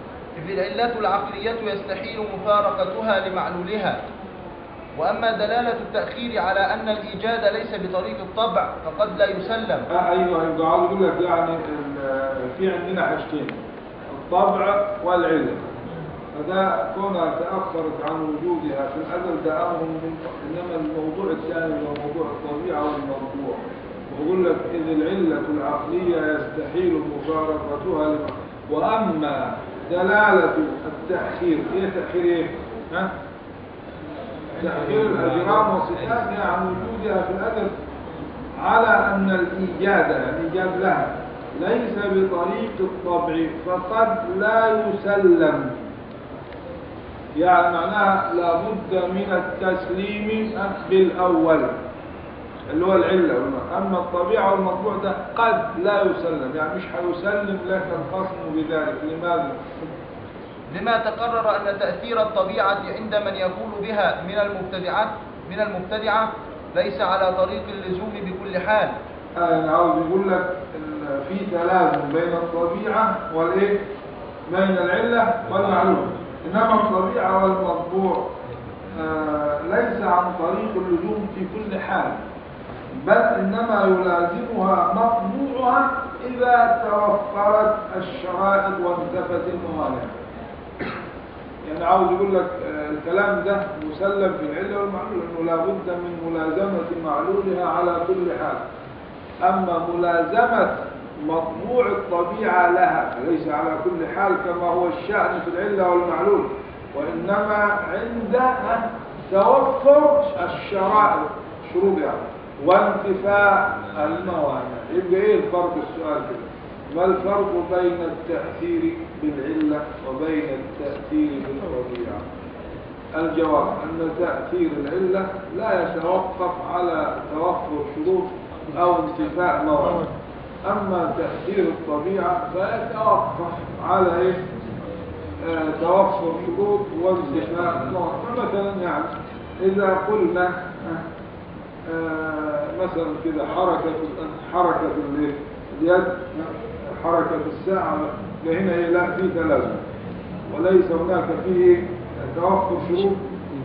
إذ العلة العقلية يستحيل مفارقتها لمعلولها وأما دلالة التأخير على أن الإيجاد ليس بطريق الطبع فقد لا يسلم آه ايوه يبقى عاوز اقول لك يعني ال- في عندنا حاجتين الطبع والعلم فده كونها تاخرت عن وجودها في الازل ده امر من انما الموضوع الثاني هو موضوع الطبيعه والموضوع ويقول لك اذ العله العقليه يستحيل مفارقتها لما واما دلاله التاخير هي تاخير ايه؟ ها؟ تأخير الأجرام وصفاتها عن وجودها في الأدب على أن الإيجاد الإيجاد لها ليس بطريق الطبع فقد لا يسلم يعني معناها لابد من التسليم بالأول اللي هو العلة والم- أما الطبيعة والمطبوع ده قد لا يسلم يعني مش هيسلم لك الخصم بذلك لماذا؟ لما تقرر أن تأثير الطبيعة عند من يقول بها من المبتدعات من المبتدعة ليس على طريق اللزوم بكل حال آه، أنا عاوز يقول لك إن في تلازم بين الطبيعة والإيه؟ بين العلة والمعلوم إنما الطبيعة والمطبوع آه، ليس عن طريق اللزوم في كل حال بل إنما يلازمها مطبوعها إذا توفرت الشرائط وانتفت الموانع يعني عاوز يقول لك آه، الكلام ده مسلم في العلة والمعلول انه لابد من ملازمة معلولها على كل حال اما ملازمة مطبوع الطبيعة لها فليس على كل حال كما هو الشأن في العلة والمعلول وانما عند توفر الشرائط شروط يعني وانتفاء الموانع يبقى ايه الفرق السؤال كده ما الفرق بين التأثير بالعلة وبين التأثير بالطبيعة الجواب أن تأثير العلة لا يتوقف على توفر شروط أو انتفاء موانع أما تأثير الطبيعة فيتوقف على إيه؟ آه، توفر شروط وانتفاء موانع فمثلا يعني إذا قلنا آه، آه، مثلا كده حركة حركة الإيه؟ اليد حركة الساعة فهنا إيه؟ لا في تلازم وليس هناك فيه توفر شروط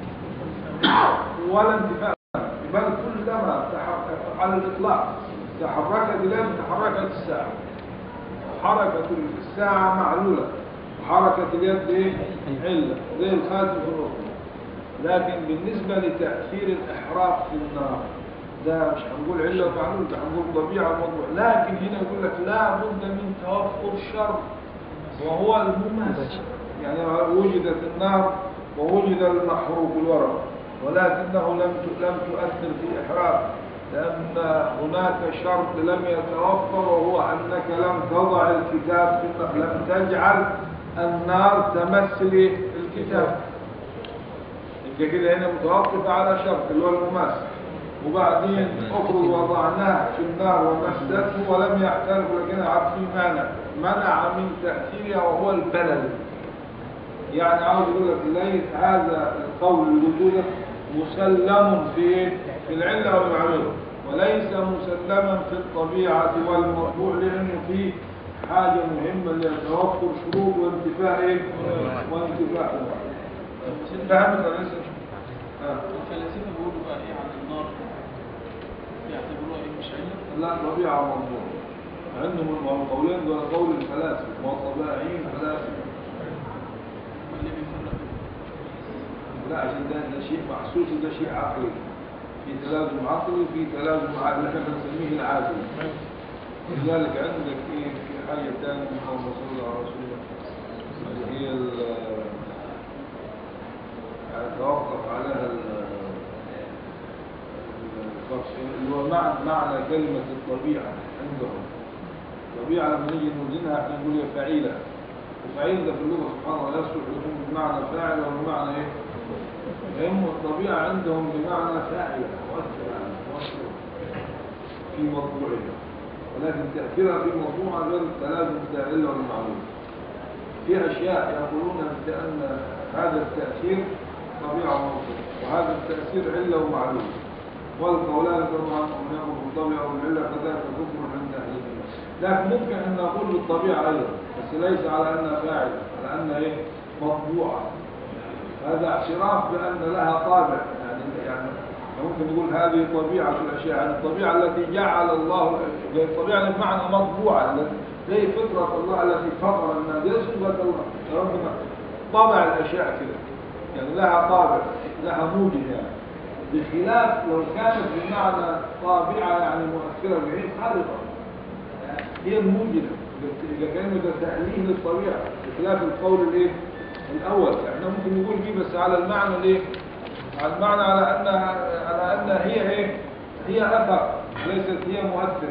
ولا انتفاع بل كلما تحرك على الإطلاق تحركت اليد تحركت الساعة حركة الساعة معلولة وحركة اليد إيه؟ علة زي الخاتم في الركن لكن بالنسبة لتأثير الإحراق في النار ده مش هنقول علة ومعلول ده هنقول طبيعة وموضوع لكن هنا يقول لك لا بد من توفر شر وهو المماس يعني وجدت النار ووجد المحروق الورق ولكنه لم ت- لم تؤثر في إحراق لأن هناك شرط لم يتوفر وهو أنك لم تضع الكتاب في النار لم تجعل النار تمس الكتاب يبقى كده هنا متوقف على شرط اللي هو المماس وبعدين أخرج وضعناه في النار ومسته ولم يحترق لكن عاد في مانع منع من تأثيرها وهو البلد يعني عاوز يقول لك ليس هذا القول الوجود مسلم في إيه؟ في العلة والمعلومة وليس مسلما في الطبيعة والمطبوع لأنه فيه حاجة مهمة اللي هي توفر شروط وانتفاء إيه؟ وانتفاء فهمت ولا لسه؟ آه. الفلاسفه بيقولوا بقى ايه عن النار يعتبروها ايه مش علم لا طبيعة موضوع عندهم القولين دول قول الفلاسفة والطبائعيين فلاسفة اللي بيفرق لا عشان ده, ده شيء محسوس وده شيء عقلي في تلازم عقلي وفي تلازم عقلي احنا بنسميه العادي لذلك عندك ايه في حاجة ثانية اللهم صل على رسول الله اللي هي ال- يعني توقف عليها ال- التفصيل اللي هو معنى, معنى كلمة الطبيعة عندهم الطبيعة لما نيجي نوزنها احنا نقول هي فعيلة وفعيل ده في اللغة سبحان الله يصلح يكون بمعنى فاعل وبمعنى ايه؟ هم الطبيعة عندهم بمعنى فاعلة مؤثرة يعني مؤثرة في موضوعها ولكن تأثيرها في موضوعها غير التلازم الداعلة والمعلوم في أشياء يقولون بأن هذا التأثير طبيعة وموضوع وهذا التأثير علة ومعلوم والقولان طبعا من يأمر بالطبيعة والعلة فذلك كفر عند أهل الناس لكن ممكن أن نقول بالطبيعة أيضا بس ليس على أنها فاعل على أنها إيه مطبوعة هذا اعتراف بأن لها طابع يعني يعني ممكن نقول هذه طبيعة الأشياء يعني الطبيعة التي جعل الله زي الطبيعة بمعنى مطبوعة التي- زي فطرة الله التي فطر الناس زي صفة الله ربنا طبع الأشياء كده يعني لها طابع لها موجب يعني بخلاف لو كانت بمعنى طابعة يعني مؤثرة بعيد خارقة هي الموجبة إذا كان ده تأليه للطبيعة بخلاف القول الإيه؟ الأول احنا ممكن نقول فيه بس على المعنى الإيه؟ على المعنى على أنها على أنها هي إيه؟ هي أثر ليست هي مؤثر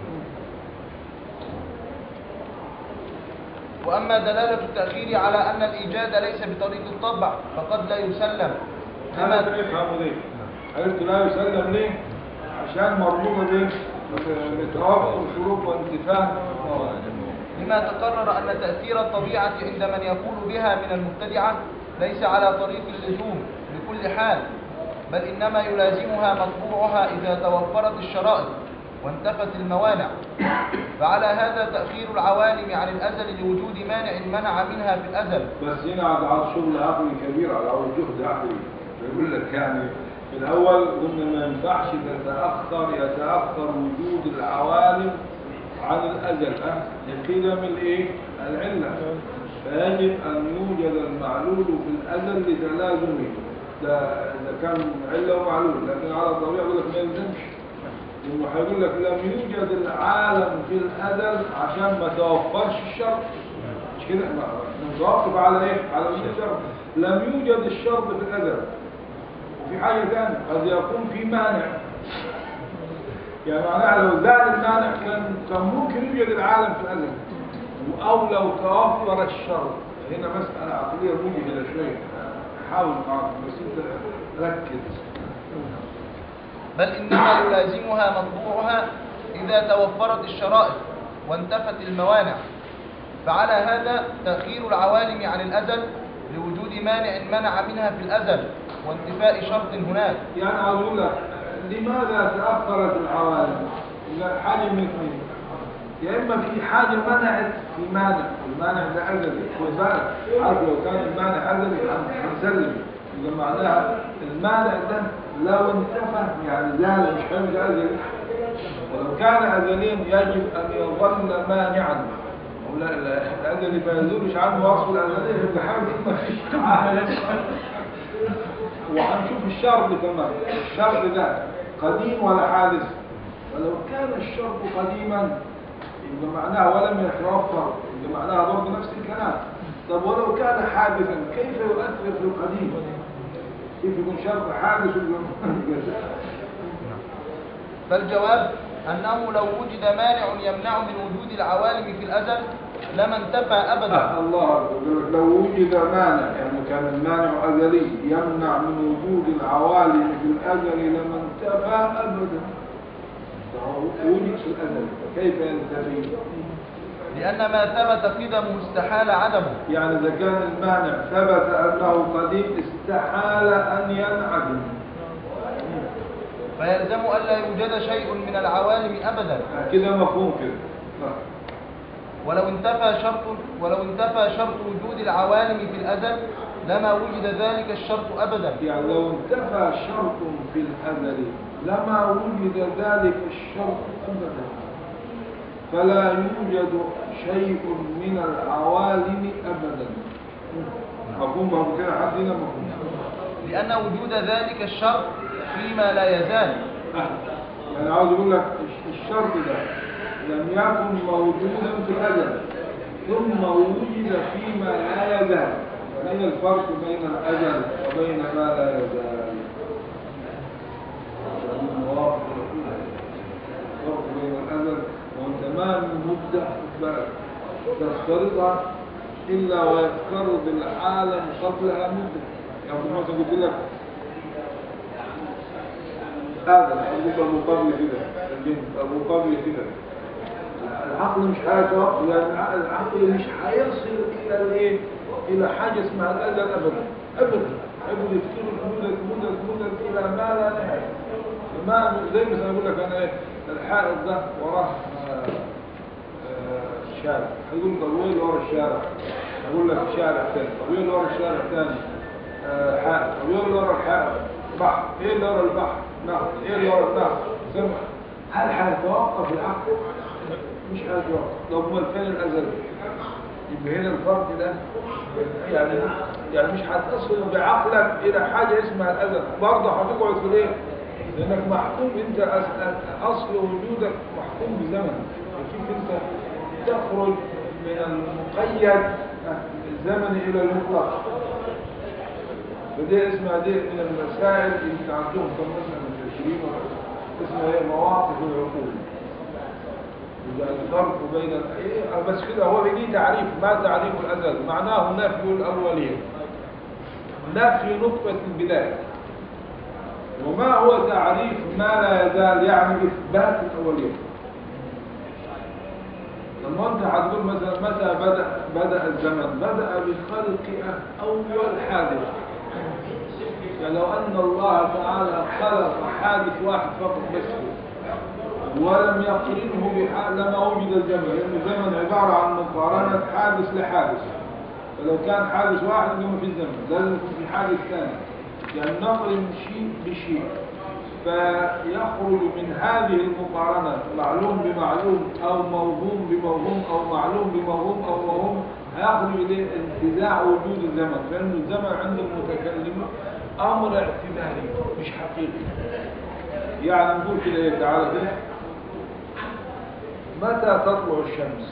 وأما دلالة التأخير على أن الإيجاد ليس بطريق الطبع فقد لا يسلم هذا لما يفهموا ليه؟ عرفت لا يسلم ليه؟ عشان مربوطة بإيه؟ بتوافق الشروط وانتفاء لما تقرر أن تأثير الطبيعة عند من يقول بها من المبتدعة ليس على طريق اللزوم بكل حال بل إنما يلازمها مطبوعها إذا توفرت الشرائط وانتفت الموانع فعلى هذا تأخير العوالم عن الأزل لوجود مانع منع منها في الأزل بس هنا على على شغل عقلي كبير على أول جهد عقلي بيقول لك يعني في الأول قلنا ما ينفعش تتأخر يتأخر وجود العوالم عن الأزل أه؟ لقدم الإيه؟ العلة فيجب أن يوجد المعلول في الأزل لتلازمه ده ده كان علة ومعلول لكن على الطبيعة يقول لك ما يلزمش لأنه هيقول لك لم يوجد العالم في الأزل عشان ما توفرش الشرط مش كده ما- متوقف على ايه على وجود الشرط لم يوجد الشرط في الازل وفي حاجه ثانيه قد يكون في مانع يعني معناها لو زال المانع كان كان ممكن يوجد العالم في الازل او لو توفر الشرط هنا مساله عقليه مجهده شويه حاول معك بس انت ركز بل إنما يلازمها مطبوعها إذا توفرت الشرائط وانتفت الموانع فعلى هذا تأخير العوالم عن الأزل لوجود مانع منع منها في الأزل وانتفاء شرط هناك يعني عاوز اقول لك لماذا تاخرت العوالم؟ لا حاجه من اثنين يا اما في حاجه منعت في مانع المانع ده ازلي خد بالك عارف لو كان المانع ازلي هن- هنسلم اذا معناها المانع ده لو انتفى يعني زال مش هيبقى ازلي ولو كان ازليا يجب ان يظل مانعا ولا لا الازلي ما يزولش عنه وصف الازليه يبقى حاجه ما فيش عالم وهنشوف الشرط كمان الشرط ده قديم ولا حادث ولو كان الشرط قديما يبقى معناها ولم يتوفر يبقى معناها برضه نفس الكلام طب ولو كان حادثا كيف يؤثر في القديم كيف يكون شرط حادث ويبقى- فالجواب أنه لو وجد مانع يمنع من وجود العوالم في الأزل لما انتفى أبدا آه، الله أكبر. لو وجد مانع يعني كان المانع أزلي يمنع من وجود العوالم في الأزل لما انتفى أبدا فهو وجد في الأزل فكيف ينتفي لأن ما ثبت قدمه استحال عدمه يعني إذا كان المانع ثبت أنه قديم استحال أن ينعدم فيلزم ألا يوجد شيء من العوالم أبدا كده مفهوم كده آه. ولو انتفى شرط ولو انتفى شرط وجود العوالم في الأزل لما وجد ذلك الشرط أبدا يعني لو انتفى شرط في الأزل لما وجد ذلك الشرط أبدا فلا يوجد شيء من العوالم أبدا مفهوم مفهوم كده حدنا مفهوم لأن وجود ذلك الشرط فيما لا يزال آه. يعني عاوز أقول لك الش- الشرط ده لم يكن موجودا في الأزل ثم وجد فيما لا يزال ما هي الفرق بين الأزل وبين ما لا يزال الفرق بين الأزل وتمام المدة بقى تفترضها إلا ويفترض العالم قبلها مدة يعني مثلا قلت لك هذا أبو مقابل كده الجن أبو مقابل كده العقل مش هيتوقف لأن العقل مش هيصل إلى الإيه؟ إلى حاجة اسمها الأزل أبدا أبدا أبدا يفترض مدة مدة مدة إلى ما لا نهاية ما زي مثلا أقول لك أنا إيه الحائط ده وراه آه، الشارع هيقول طب وين اللي ورا الشارع اقول لك شارع ثاني طب وين اللي ورا الشارع الثاني آه حائط طب وين اللي ورا الحائط بحر ايه اللي ورا البحر نهر ايه اللي ورا النهر سمع هل هيتوقف العقل مش هيتوقف لو امال فين الازل يبقى هنا الفرق ده يعني يعني مش هتصل بعقلك الى حاجه اسمها الازل برضه هتقعد في الايه لانك محكوم انت أس- اصل وجودك محكوم بزمن كيف انت تخرج من المقيد الزمني الى المطلق فدي اسمها دي من المسائل اللي انت عندهم كم مثلا من 20 اسمها ايه مواقف العقول إذا الفرق بين إيه بس كده هو بيجي تعريف ما تعريف الأزل معناه نفي الأولية نفي نطفة البداية وما هو تعريف ما لا يزال يعني إثبات الأولية لما أنت هتقول مثلا متى بدأ بدأ الزمن بدأ بخلق أول حادث يعني لو أن الله تعالى خلق حادث واحد فقط بس ولم يقرنه بحال لما وجد الزمن لأن الزمن عبارة عن مقارنة حادث لحادث فلو كان حادث واحد يبقى ما في زمن لازم يكون في حادث ثاني يعني نقرن شيء بشيء فيخرج من هذه المقارنة معلوم بمعلوم أو موهوم بموهوم أو معلوم بموهوم أو موهوم هيخرج إليه انتزاع وجود الزمن لأن الزمن عند المتكلم أمر اعتباري مش حقيقي يعني نقول كده ايه تعالى كده متى تطلع الشمس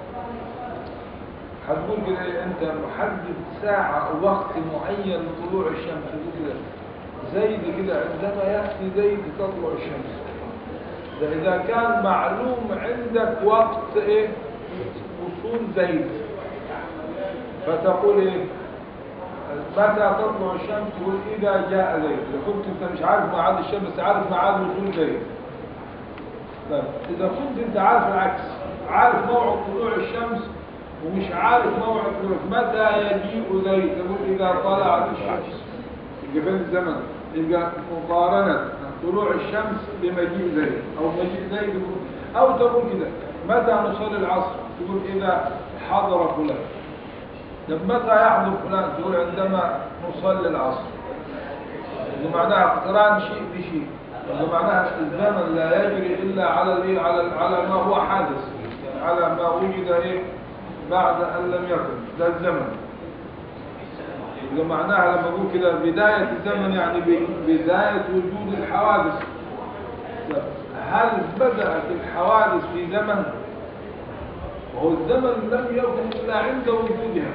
هتقول كده إيه انت محدد ساعة او وقت معين لطلوع الشمس تقول كده زيد كده عندما يأتي زيد تطلع الشمس ده اذا كان معلوم عندك وقت ايه وصول زيد فتقول ايه متى تطلع الشمس تقول إذا جاء زيد إذا كنت أنت مش عارف ميعاد الشمس عارف ميعاد وصول زيد طيب إذا كنت أنت عارف العكس عارف موعد طلوع الشمس ومش عارف موعد طلوع متى يجيء زيد تقول إذا طلعت الشمس يبقى فين الزمن يبقى مقارنة طلوع الشمس بمجيء زيد أو مجيء زيد أو تقول كده متى نصلي العصر تقول إذا حضر فلان طب متى يحضر فلان تقول عندما نصلي العصر اللي معناها اقتران شيء بشيء اللي معناها الزمن لا يجري الا على الايه على على ما هو حادث يعني على ما وجد ايه بعد ان لم يكن ده الزمن اللي معناها لما اقول كده بدايه الزمن يعني ب- بدايه وجود الحوادث طب هل بدات الحوادث في زمن وهو الزمن لم يكن إلا عند وجودها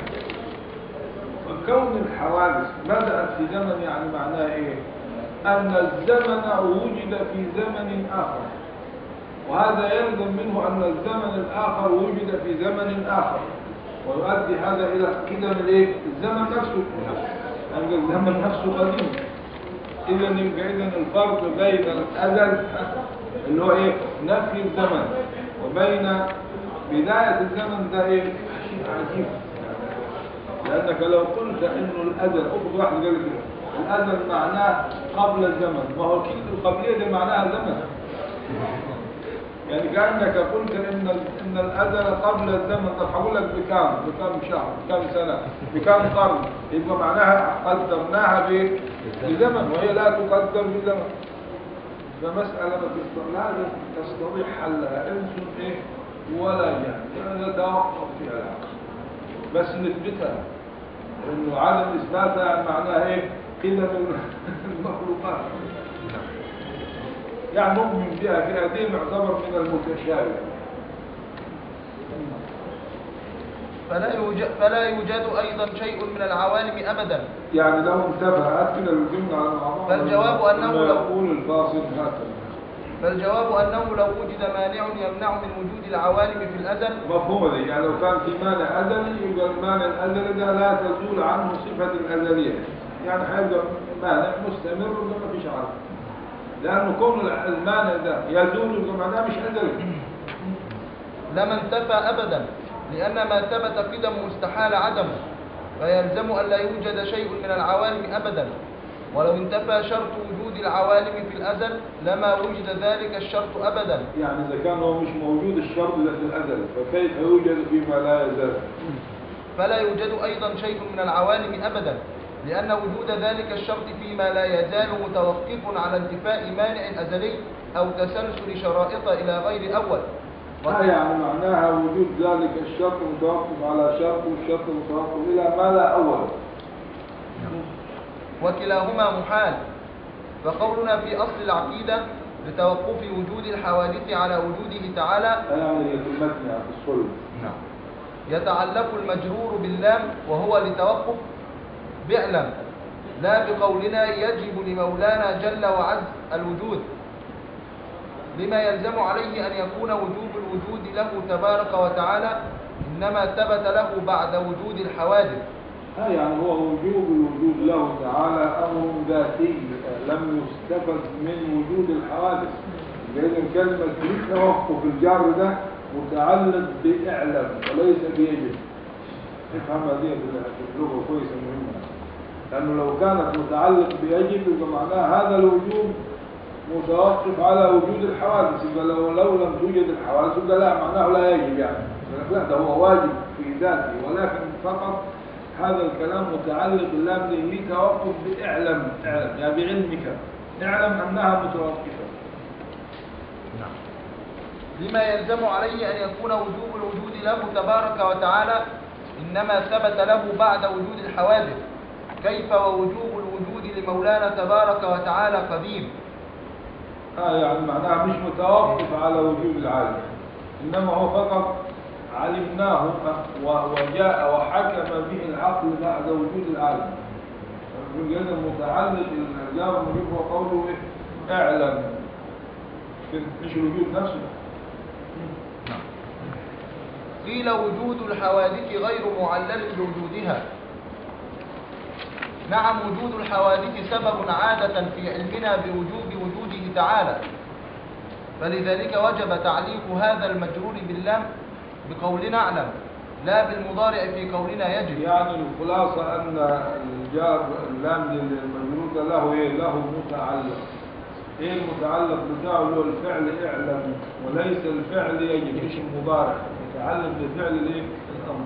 فكون الحوادث بدأت في زمن يعني معناه إيه أن الزمن وجد في زمن آخر وهذا يلزم منه أن الزمن الآخر وجد في زمن آخر ويؤدي هذا إلى قدم الإيه الزمن نفسه لأن الزمن نفسه قديم إذا يبقى إذا الفرق بين الأزل اللي هو إيه نفي الزمن وبين بداية الزمن ده ايه شيء عجيب لأنك لو قلت إنه الأزل أخذ واحد قال كده الأزل معناه قبل الزمن ما هو الكلمة القبلية دي معناها زمن يعني كأنك قلت إن إن الأزل قبل الزمن طب هقول لك بكام بكام شهر بكام سنة بكام قرن يبقى معناها قدرناها ب- بزمن وهي لا تقدر بزمن فمسألة ما تستطيع لا تستطيع حلها انس ايه ولا جهل يعني نتوقف فيها العقل بس نثبتها انه عدم اثباتها يعني معناها ايه قدم المخلوقات يعني نؤمن بها فيها دي معتبر من المتشابه فلا يوجد, فلا يوجد أيضا شيء من العوالم أبدا يعني لو انتبهت كده الجملة على بعضها فالجواب أنه لما لو- يقول الفاصل هكذا فالجواب أنه لو وجد مانع يمنع من وجود العوالم في الأزل مفهومة دي يعني لو كان في مانع أزلي يبقى المانع الأزلي ده لا تزول عنه صفة الأزلية يعني هيبقى مانع مستمر وده ما فيش عارف لأنه كون المانع ده يزول يبقى معناه مش أزلي لما انتفى أبدا لأن ما ثبت قدمه استحال عدمه فيلزم أن لا يوجد شيء من العوالم أبدا ولو انتفى شرط وجود العوالم في الأزل لما وجد ذلك الشرط أبدا يعني إذا كان هو مش موجود الشرط ده في الأزل فكيف يوجد فيما لا يزال فلا يوجد أيضا شيء من العوالم أبدا لأن وجود ذلك الشرط فيما لا يزال متوقف على انتفاء مانع أزلي أو تسلسل شرائط إلى غير أول آه يعني معناها وجود ذلك الشرط متوقف على شرط والشرط متوقف إلى ما لا أول وكلاهما محال فقولنا في أصل العقيدة لتوقف وجود الحوادث على وجوده تعالى آه يعني هي في المتن يعني في الصلب نعم يتعلق المجرور باللام وهو لتوقف باعلم لا بقولنا يجب لمولانا جل وعز الوجود لما يلزم عليه أن يكون وجوب الوجود له تبارك وتعالى إنما ثبت له بعد وجود الحوادث آه يعني هو وجوب الوجود له تعالى أمر ذاتي آه، لم يستفد من وجود الحوادث لأن كلمة توقف الجار ده متعلق بإعلم وليس بيجب افهم هذه في اللغة كويسة مهمة لأنه لو كانت متعلق بيجب يبقى معناها هذا الوجوب متوقف على وجود الحوادث يبقى لو, لو لم توجد الحوادث يبقى لا معناه لا يجب يعني لا ده هو واجب في ذاته ولكن فقط هذا الكلام متعلق باللام دي توقف باعلم اعلم يعني بعلمك اعلم انها متوقفه لما يلزم عليه أن يكون وجوب الوجود له تبارك وتعالى إنما ثبت له بعد وجود الحوادث كيف ووجوب الوجود لمولانا تبارك وتعالى قديم اه يعني معناها مش متوقف على وجود العالم انما هو فقط علمناه و- وجاء وحكم به العقل بعد وجود العالم يقول هذا متعلق الجار المجيب هو قوله إيه؟ اعلم مش الوجود نفسه قيل وجود الحوادث غير معلل بوجودها نعم وجود الحوادث سبب عادة في علمنا بوجوب وجوده تعالى فلذلك وجب تعليق هذا المجرور باللام بقولنا اعلم لا بالمضارع في قولنا يجب يعني الخلاصة أن الجار اللام للمجرور ده له إيه؟ له متعلق إيه المتعلق بتاعه اللي هو الفعل اعلم وليس الفعل يجب مش المضارع متعلق بفعل الإيه؟ الأمر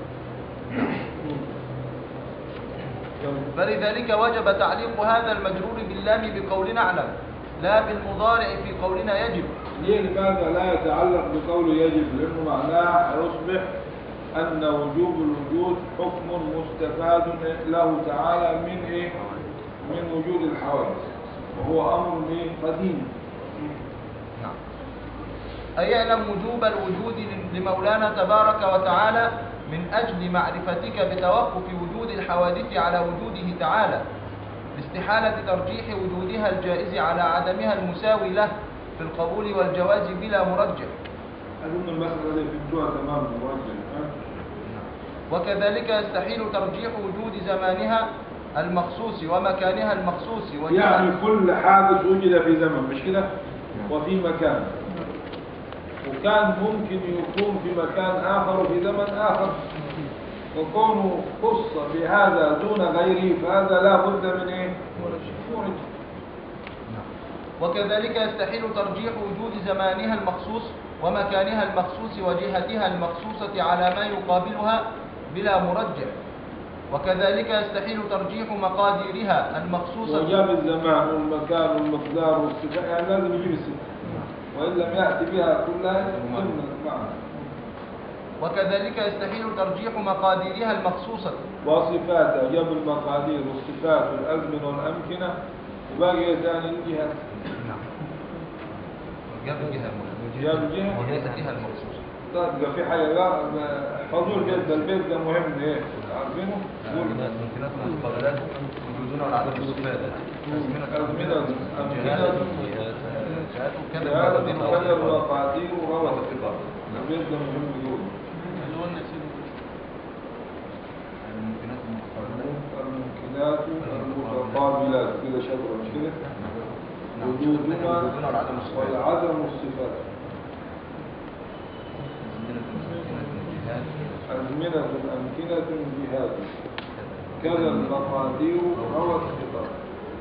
فلذلك وجب تعليق هذا المجرور باللام بقولنا اعلم لا بالمضارع في قولنا يجب ليه لماذا لا يتعلق بقوله يجب لأنه معناه يصبح أن وجوب الوجود حكم مستفاد له تعالى من إيه؟ من وجود الحوادث وهو أمر إيه؟ قديم نعم أي يعلم وجوب الوجود لمولانا تبارك وتعالى من أجل معرفتك بتوقف وجود الحوادث على وجوده تعالى لاستحالة ترجيح وجودها الجائز على عدمها المساوي له في القبول والجواز بلا مرجح أظن المسألة دي فهمتوها تمام مرجل ها؟ وكذلك يستحيل ترجيح وجود زمانها المخصوص ومكانها المخصوص وجهة- يعني كل حادث وجد في زمن مش كده وفي مكان وكان ممكن يكون في مكان آخر وفي زمن آخر وكونه خص بهذا دون غيره فهذا لا بد من إيه؟ مرجع وكذلك يستحيل ترجيح وجود زمانها المخصوص ومكانها المخصوص وجهتها المخصوصة على ما يقابلها بلا مرجح وكذلك يستحيل ترجيح مقاديرها المخصوصة وجاب الزمان والمكان والمقدار والصفات يعني لازم يجيب الصفة وإن لم يأتي بها كلها ضمن المعنى وكذلك يستحيل ترجيح مقاديرها المخصوصة وصفاتها جاب المقادير والصفات والأزمنة والأمكنة وباقي ثاني الجهات جاب الجهة جاب الجهة وجهتها المخصوصة طيب يبقى في حاجة لا احفظوا البيت ده البيت ده مهم ايه عارفينه؟ قول ممكنات المقابلات وجودنا والعدم الصفات أزمنة أمكنة جهات وكذا هذا مقادير مقدر وأوصاف. مقادير وغلط البيت ده مهم جدا اللي هو النسيج الممكنات المقابلات الممكنات المتقابلات كده شطر مش كده؟ نعم. وجودنا وجودنا والعدم الصفات. والعدم الصفات أزمنة الجهات أزمنة أمكنة جهات كذا المقادير أو الصفات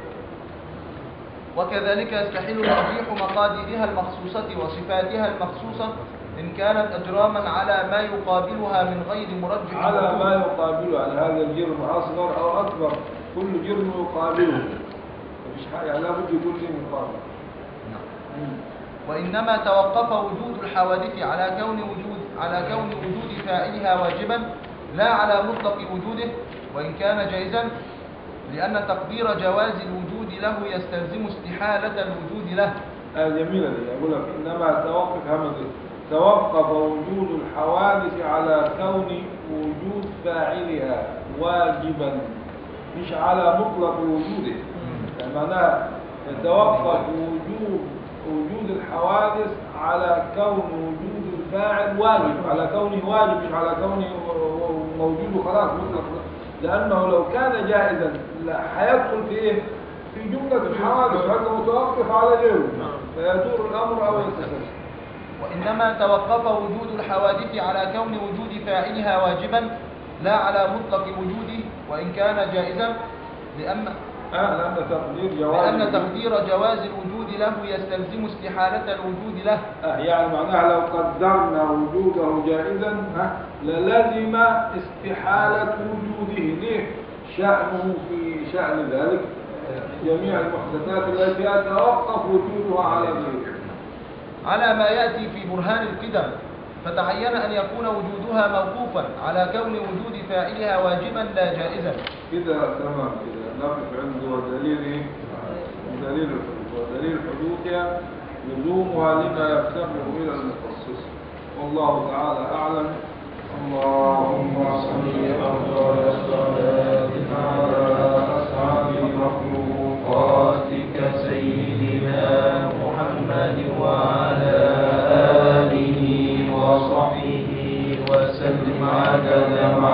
وكذلك يستحيل ترجيح مقاديرها المخصوصة وصفاتها المخصوصة إن كانت أجراما على ما يقابلها من غير مرجح على وجود. ما يقابله على هذا الجرم أصغر أو أكبر كل جرم يقابله مفيش حاجة يعني لابد يكون له مقابل وإنما توقف وجود الحوادث على كون وجود على كون وجود فاعلها واجبا لا على مطلق وجوده وإن كان جائزا لأن تقدير جواز الوجود له يستلزم استحالة الوجود له آه جميلة دي أقول لك إنما توقف همزة توقف وجود الحوادث على كون وجود فاعلها واجبا مش على مطلق وجوده يعني معناها يتوقف وجود وجود الحوادث على كون وجود الفاعل واجب على كونه واجب مش على كونه موجود وخلاص مطلق لأنه لو كان جائزا لا هيدخل في إيه؟ في جملة الحوادث وهذا متوقف على غيره فيدور الأمر أو يتسلسل وإنما توقف وجود الحوادث على كون وجود فاعلها واجبا لا على مطلق وجوده وإن كان جائزا لأن آه لأن تقدير جواز لأن تقدير جواز الوجود له يستلزم استحالة الوجود له آه يعني معناها لو قدرنا وجوده جائزا ها للزم استحالة وجوده ليه؟ شأنه في شأن ذلك جميع المحدثات التي يتوقف وجودها على غيره على ما يأتي في برهان القدم فتعين أن يكون وجودها موقوفا على كون وجود فاعلها واجبا لا جائزا كده تمام كده نقف عنده دليل دليل الحدوث ودليل حدوثها لزومها لما يفتقر الى المخصص والله تعالى اعلم اللهم صل افضل الصلاه على اسعد مخلوقاتك سيدنا محمد وعلى آله وصحبه وسلم عدد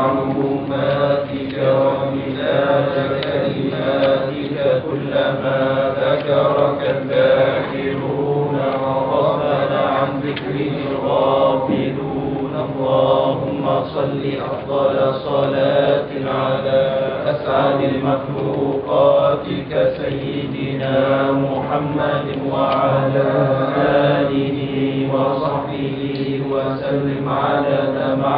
معلوماتك ومداد كلماتك كلما ذكرك الذاكرون وغفل عن ذكره الغافلون اللهم صل أفضل صلاة على أسعد المخلوقاتك سيدنا محمد وعلى آله وصحبه وسلم عدد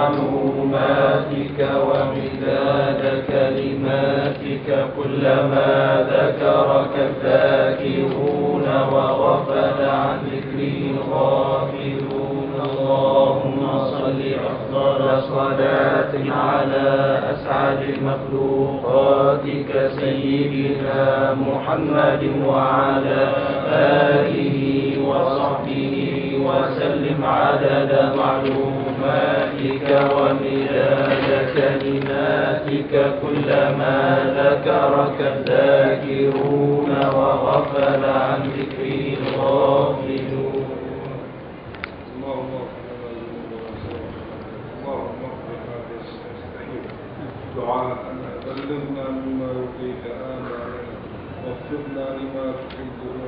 معلوماتك ومداد كلماتك كلما ذكرك الذاكرون وغفل عن ذكره الغافلون اللهم صل أفضل صلاة على أسعد المخلوقاتك سيدنا محمد وعلى آله وصحبه وسلم عدد معلوماتك ومداد كلماتك كلما ذكرك الذاكرون وغفل عن ذكره الغافلون اللهم اغفر لنا ذنوبنا اللهم اغفر ما نستحيل دعاء بلغنا مما يرضيك آمالنا واغفرنا لما تحبه